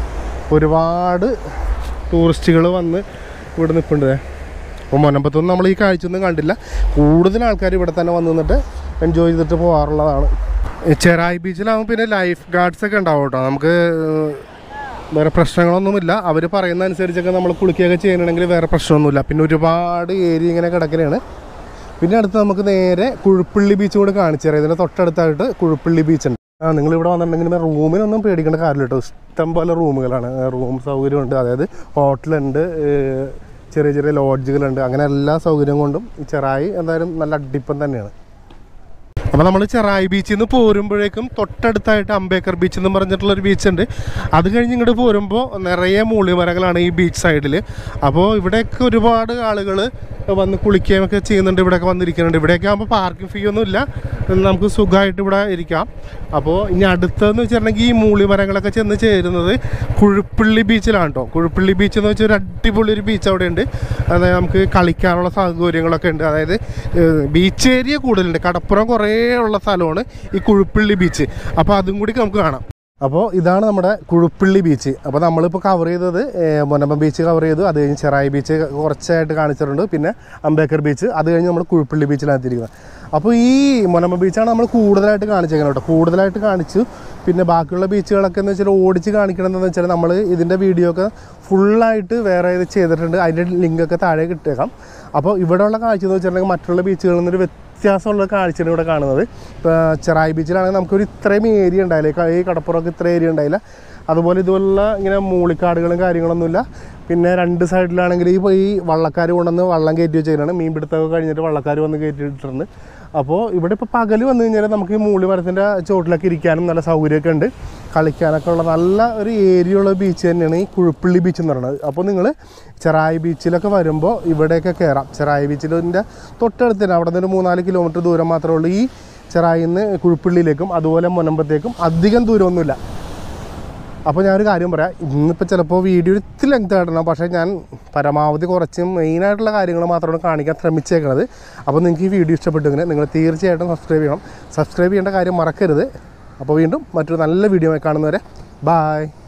ഒരുപാട് ടൂറിസ്റ്റുകൾ വന്ന് ഇവിടെ നിൽപ്പുണ്ട് അപ്പോൾ മൊനമ്പത്തൊന്നും നമ്മൾ ഈ കാഴ്ചയൊന്നും കണ്ടില്ല കൂടുതൽ ആൾക്കാർ ഇവിടെ തന്നെ വന്ന് നിന്നിട്ട് എൻജോയ് ചെയ്തിട്ട് പോകാറുള്ളതാണ് ഈ ചെറായി ബീച്ചിലാകുമ്പോൾ പിന്നെ ലൈഫ് ഗാർഡ്സ് ഒക്കെ ഉണ്ടാവും കേട്ടോ നമുക്ക് വേറെ പ്രശ്നങ്ങളൊന്നുമില്ല അവർ പറയുന്ന അനുസരിച്ചൊക്കെ നമ്മൾ കുളിക്കുകയൊക്കെ ചെയ്യണമെങ്കിൽ വേറെ പ്രശ്നമൊന്നുമില്ല പിന്നെ ഒരുപാട് ഏരിയ ഇങ്ങനെ കിടക്കലാണ് പിന്നെ അടുത്ത് നമുക്ക് നേരെ കുഴുപ്പള്ളി ബീച്ച് കൂടെ കാണിച്ചു തരാം ഇതിൻ്റെ തൊട്ടടുത്തായിട്ട് കുഴുപ്പള്ളി ബീച്ച് ഉണ്ട് ആ നിങ്ങൾ ഇവിടെ വന്നിട്ടുണ്ടെങ്കിൽ റൂമിനൊന്നും പേടിക്കേണ്ട കാര്യമില്ല കേട്ടോ ഇഷ്ടം പോലെ റൂമുകളാണ് റൂം സൗകര്യമുണ്ട് അതായത് ഹോട്ടലുണ്ട് ഏഹ് ചെറിയ ചെറിയ ലോഡ്ജുകളുണ്ട് അങ്ങനെ എല്ലാ സൗകര്യം കൊണ്ടും ഈ ചെറായി എന്തായാലും നല്ല അടിപ്പം തന്നെയാണ് അപ്പോൾ നമ്മൾ ചെറായി ബീച്ചിൽ നിന്ന് പോരുമ്പോഴേക്കും തൊട്ടടുത്തായിട്ട് അംബേദ്കർ ബീച്ച് എന്ന് പറഞ്ഞിട്ടുള്ള ഒരു ബീച്ച് ഉണ്ട് അത് കഴിഞ്ഞ് ഇങ്ങോട്ട് പോരുമ്പോൾ നിറയെ മൂളിമരങ്ങളാണ് ഈ ബീച്ച് സൈഡിൽ അപ്പോൾ ഇവിടെയൊക്കെ ഒരുപാട് ആളുകൾ വന്ന് കുളിക്കുകയും ഒക്കെ ചെയ്യുന്നുണ്ട് ഇവിടെയൊക്കെ വന്നിരിക്കുന്നുണ്ട് ഇവിടെയൊക്കെ ആകുമ്പോൾ പാർക്കിംഗ് ഫീ ഒന്നും ഇല്ല നമുക്ക് സുഖമായിട്ട് ഇവിടെ ഇരിക്കാം അപ്പോൾ ഇനി അടുത്തതെന്ന് വെച്ചിട്ടുണ്ടെങ്കിൽ ഈ മൂളിമരങ്ങളൊക്കെ ചെന്ന് ചേരുന്നത് കുഴുപ്പള്ളി ബീച്ചിലാണ് കേട്ടോ കുഴുപ്പള്ളി ബീച്ച് എന്ന് വെച്ചാൽ ഒരു അടിപൊളി ഒരു ബീച്ച് അവിടെ ഉണ്ട് അതായത് നമുക്ക് കളിക്കാനുള്ള സൗകര്യങ്ങളൊക്കെ ഉണ്ട് അതായത് ബീച്ച് ഏരിയ കൂടുതലുണ്ട് കടപ്പുറം കുറേ ഉള്ള സ്ഥലമാണ് ഈ കുഴുപ്പള്ളി ബീച്ച് അപ്പോൾ അതും കൂടി നമുക്ക് കാണാം അപ്പോൾ ഇതാണ് നമ്മുടെ കുഴുപ്പള്ളി ബീച്ച് അപ്പോൾ നമ്മളിപ്പോൾ കവർ ചെയ്തത് ഏഹ്, മൊനമ്പം ബീച്ച് കവർ ചെയ്തു അത് കഴിഞ്ഞ് ചെറായി ബീച്ച് കുറച്ചായിട്ട് കാണിച്ചിട്ടുണ്ട് പിന്നെ അംബേദ്കർ ബീച്ച് അത് കഴിഞ്ഞ് നമ്മൾ കുഴുപ്പള്ളി ബീച്ചിലെത്തിയിരിക്കുന്നത് അപ്പോൾ ഈ മൊനമ്പം ബീച്ചാണ് നമ്മൾ കൂടുതലായിട്ട് കാണിച്ചേക്കുന്നത് കേട്ടോ കൂടുതലായിട്ട് കാണിച്ചു പിന്നെ ബാക്കിയുള്ള ബീച്ചുകളൊക്കെ എന്ന് വെച്ചാൽ ഓടിച്ച് കാണിക്കണം എന്ന് വെച്ചാൽ നമ്മൾ ഇതിൻ്റെ വീഡിയോ ഒക്കെ ഫുള്ളായിട്ട് വേറെ ഇത് ചെയ്തിട്ടുണ്ട് അതിൻ്റെ ലിങ്കൊക്കെ താഴെ കിട്ടേക്കാം അപ്പോൾ ഇവിടെയുള്ള കാഴ്ച എന്ന് വെച്ചിട്ടുണ്ടെങ്കിൽ മറ്റുള്ള ബീച്ചുകളിൽ നിന്നൊരു വ്യത്യാസമുള്ള കാഴ്ചയാണ് ഇവിടെ കാണുന്നത് ഇപ്പോൾ ചെറായി ബീച്ചിലാണെങ്കിൽ നമുക്കൊരു ഇത്രയും ഏരിയ ഉണ്ടായില്ല ഈ ക- ഈ കടപ്പുറമൊക്കെ ഇത്ര ഏരിയ ഉണ്ടായില്ല അതുപോലെ ഇതുപോലുള്ള ഇങ്ങനെ മൂളിക്കാടുകളും കാര്യങ്ങളൊന്നുമില്ല പിന്നെ രണ്ട് സൈഡിലാണെങ്കിൽ ഈ ഈ വള്ളക്കാർ കൊണ്ടുവന്ന് വള്ളം കയറ്റി വെച്ചേക്കാണ് മീൻ പിടുത്തമൊക്കെ കഴിഞ്ഞിട്ട് വള്ളക്കാർ വന്ന് കയറ്റിയിട്ടുണ്ട് അപ്പോൾ ഇവിടെ ഇപ്പോൾ പകൽ വന്നു കഴിഞ്ഞാൽ നമുക്ക് ഈ മൂളി മരത്തിൻ്റെ ചോട്ടിലൊക്കെ ഇരിക്കാനും നല്ല സൗകര്യമൊക്കെ ഉണ്ട് കളിക്കാനൊക്കെ ഉള്ള നല്ല ഒരു ഏരിയ ഉള്ള ബീച്ച് തന്നെയാണ് ഈ കുഴുപ്പള്ളി ബീച്ച് എന്ന് പറയുന്നത് അപ്പോൾ നിങ്ങൾ ചെറായി ബീച്ചിലൊക്കെ വരുമ്പോൾ ഇവിടെയൊക്കെ കയറാം ചെറായി ബീച്ചിൻ്റെ തൊട്ടടുത്ത് തന്നെ അവിടെ നിന്ന് ഒരു മൂന്നാല് കിലോമീറ്റർ ദൂരം മാത്രമേ ഉള്ളൂ ഈ ചെറായിൽ നിന്ന് കുഴുപ്പള്ളിയിലേക്കും അതുപോലെ മുനമ്പത്തേക്കും അധികം ദൂരമൊന്നുമില്ല അപ്പോൾ ഞാനൊരു കാര്യം പറയാം ഇന്നിപ്പോൾ ചിലപ്പോൾ വീഡിയോ ഇത്തിരി ലെങ്ത് ആയിട്ടാണ് പക്ഷേ ഞാൻ പരമാവധി കുറച്ച് മെയിനായിട്ടുള്ള കാര്യങ്ങൾ മാത്രമാണ് കാണിക്കാൻ ശ്രമിച്ചേക്കുന്നത് അപ്പോൾ നിങ്ങൾക്ക് ഈ വീഡിയോ ഇഷ്ടപ്പെട്ടെങ്കിൽ നിങ്ങൾ തീർച്ചയായിട്ടും സബ്സ്ക്രൈബ് ചെയ്യണം സബ്സ്ക്രൈബ് ചെയ്യേണ്ട കാര്യം മറക്കരുത് അപ്പോൾ വീണ്ടും മറ്റൊരു നല്ല വീഡിയോ കാണുന്നവരെ ബായ്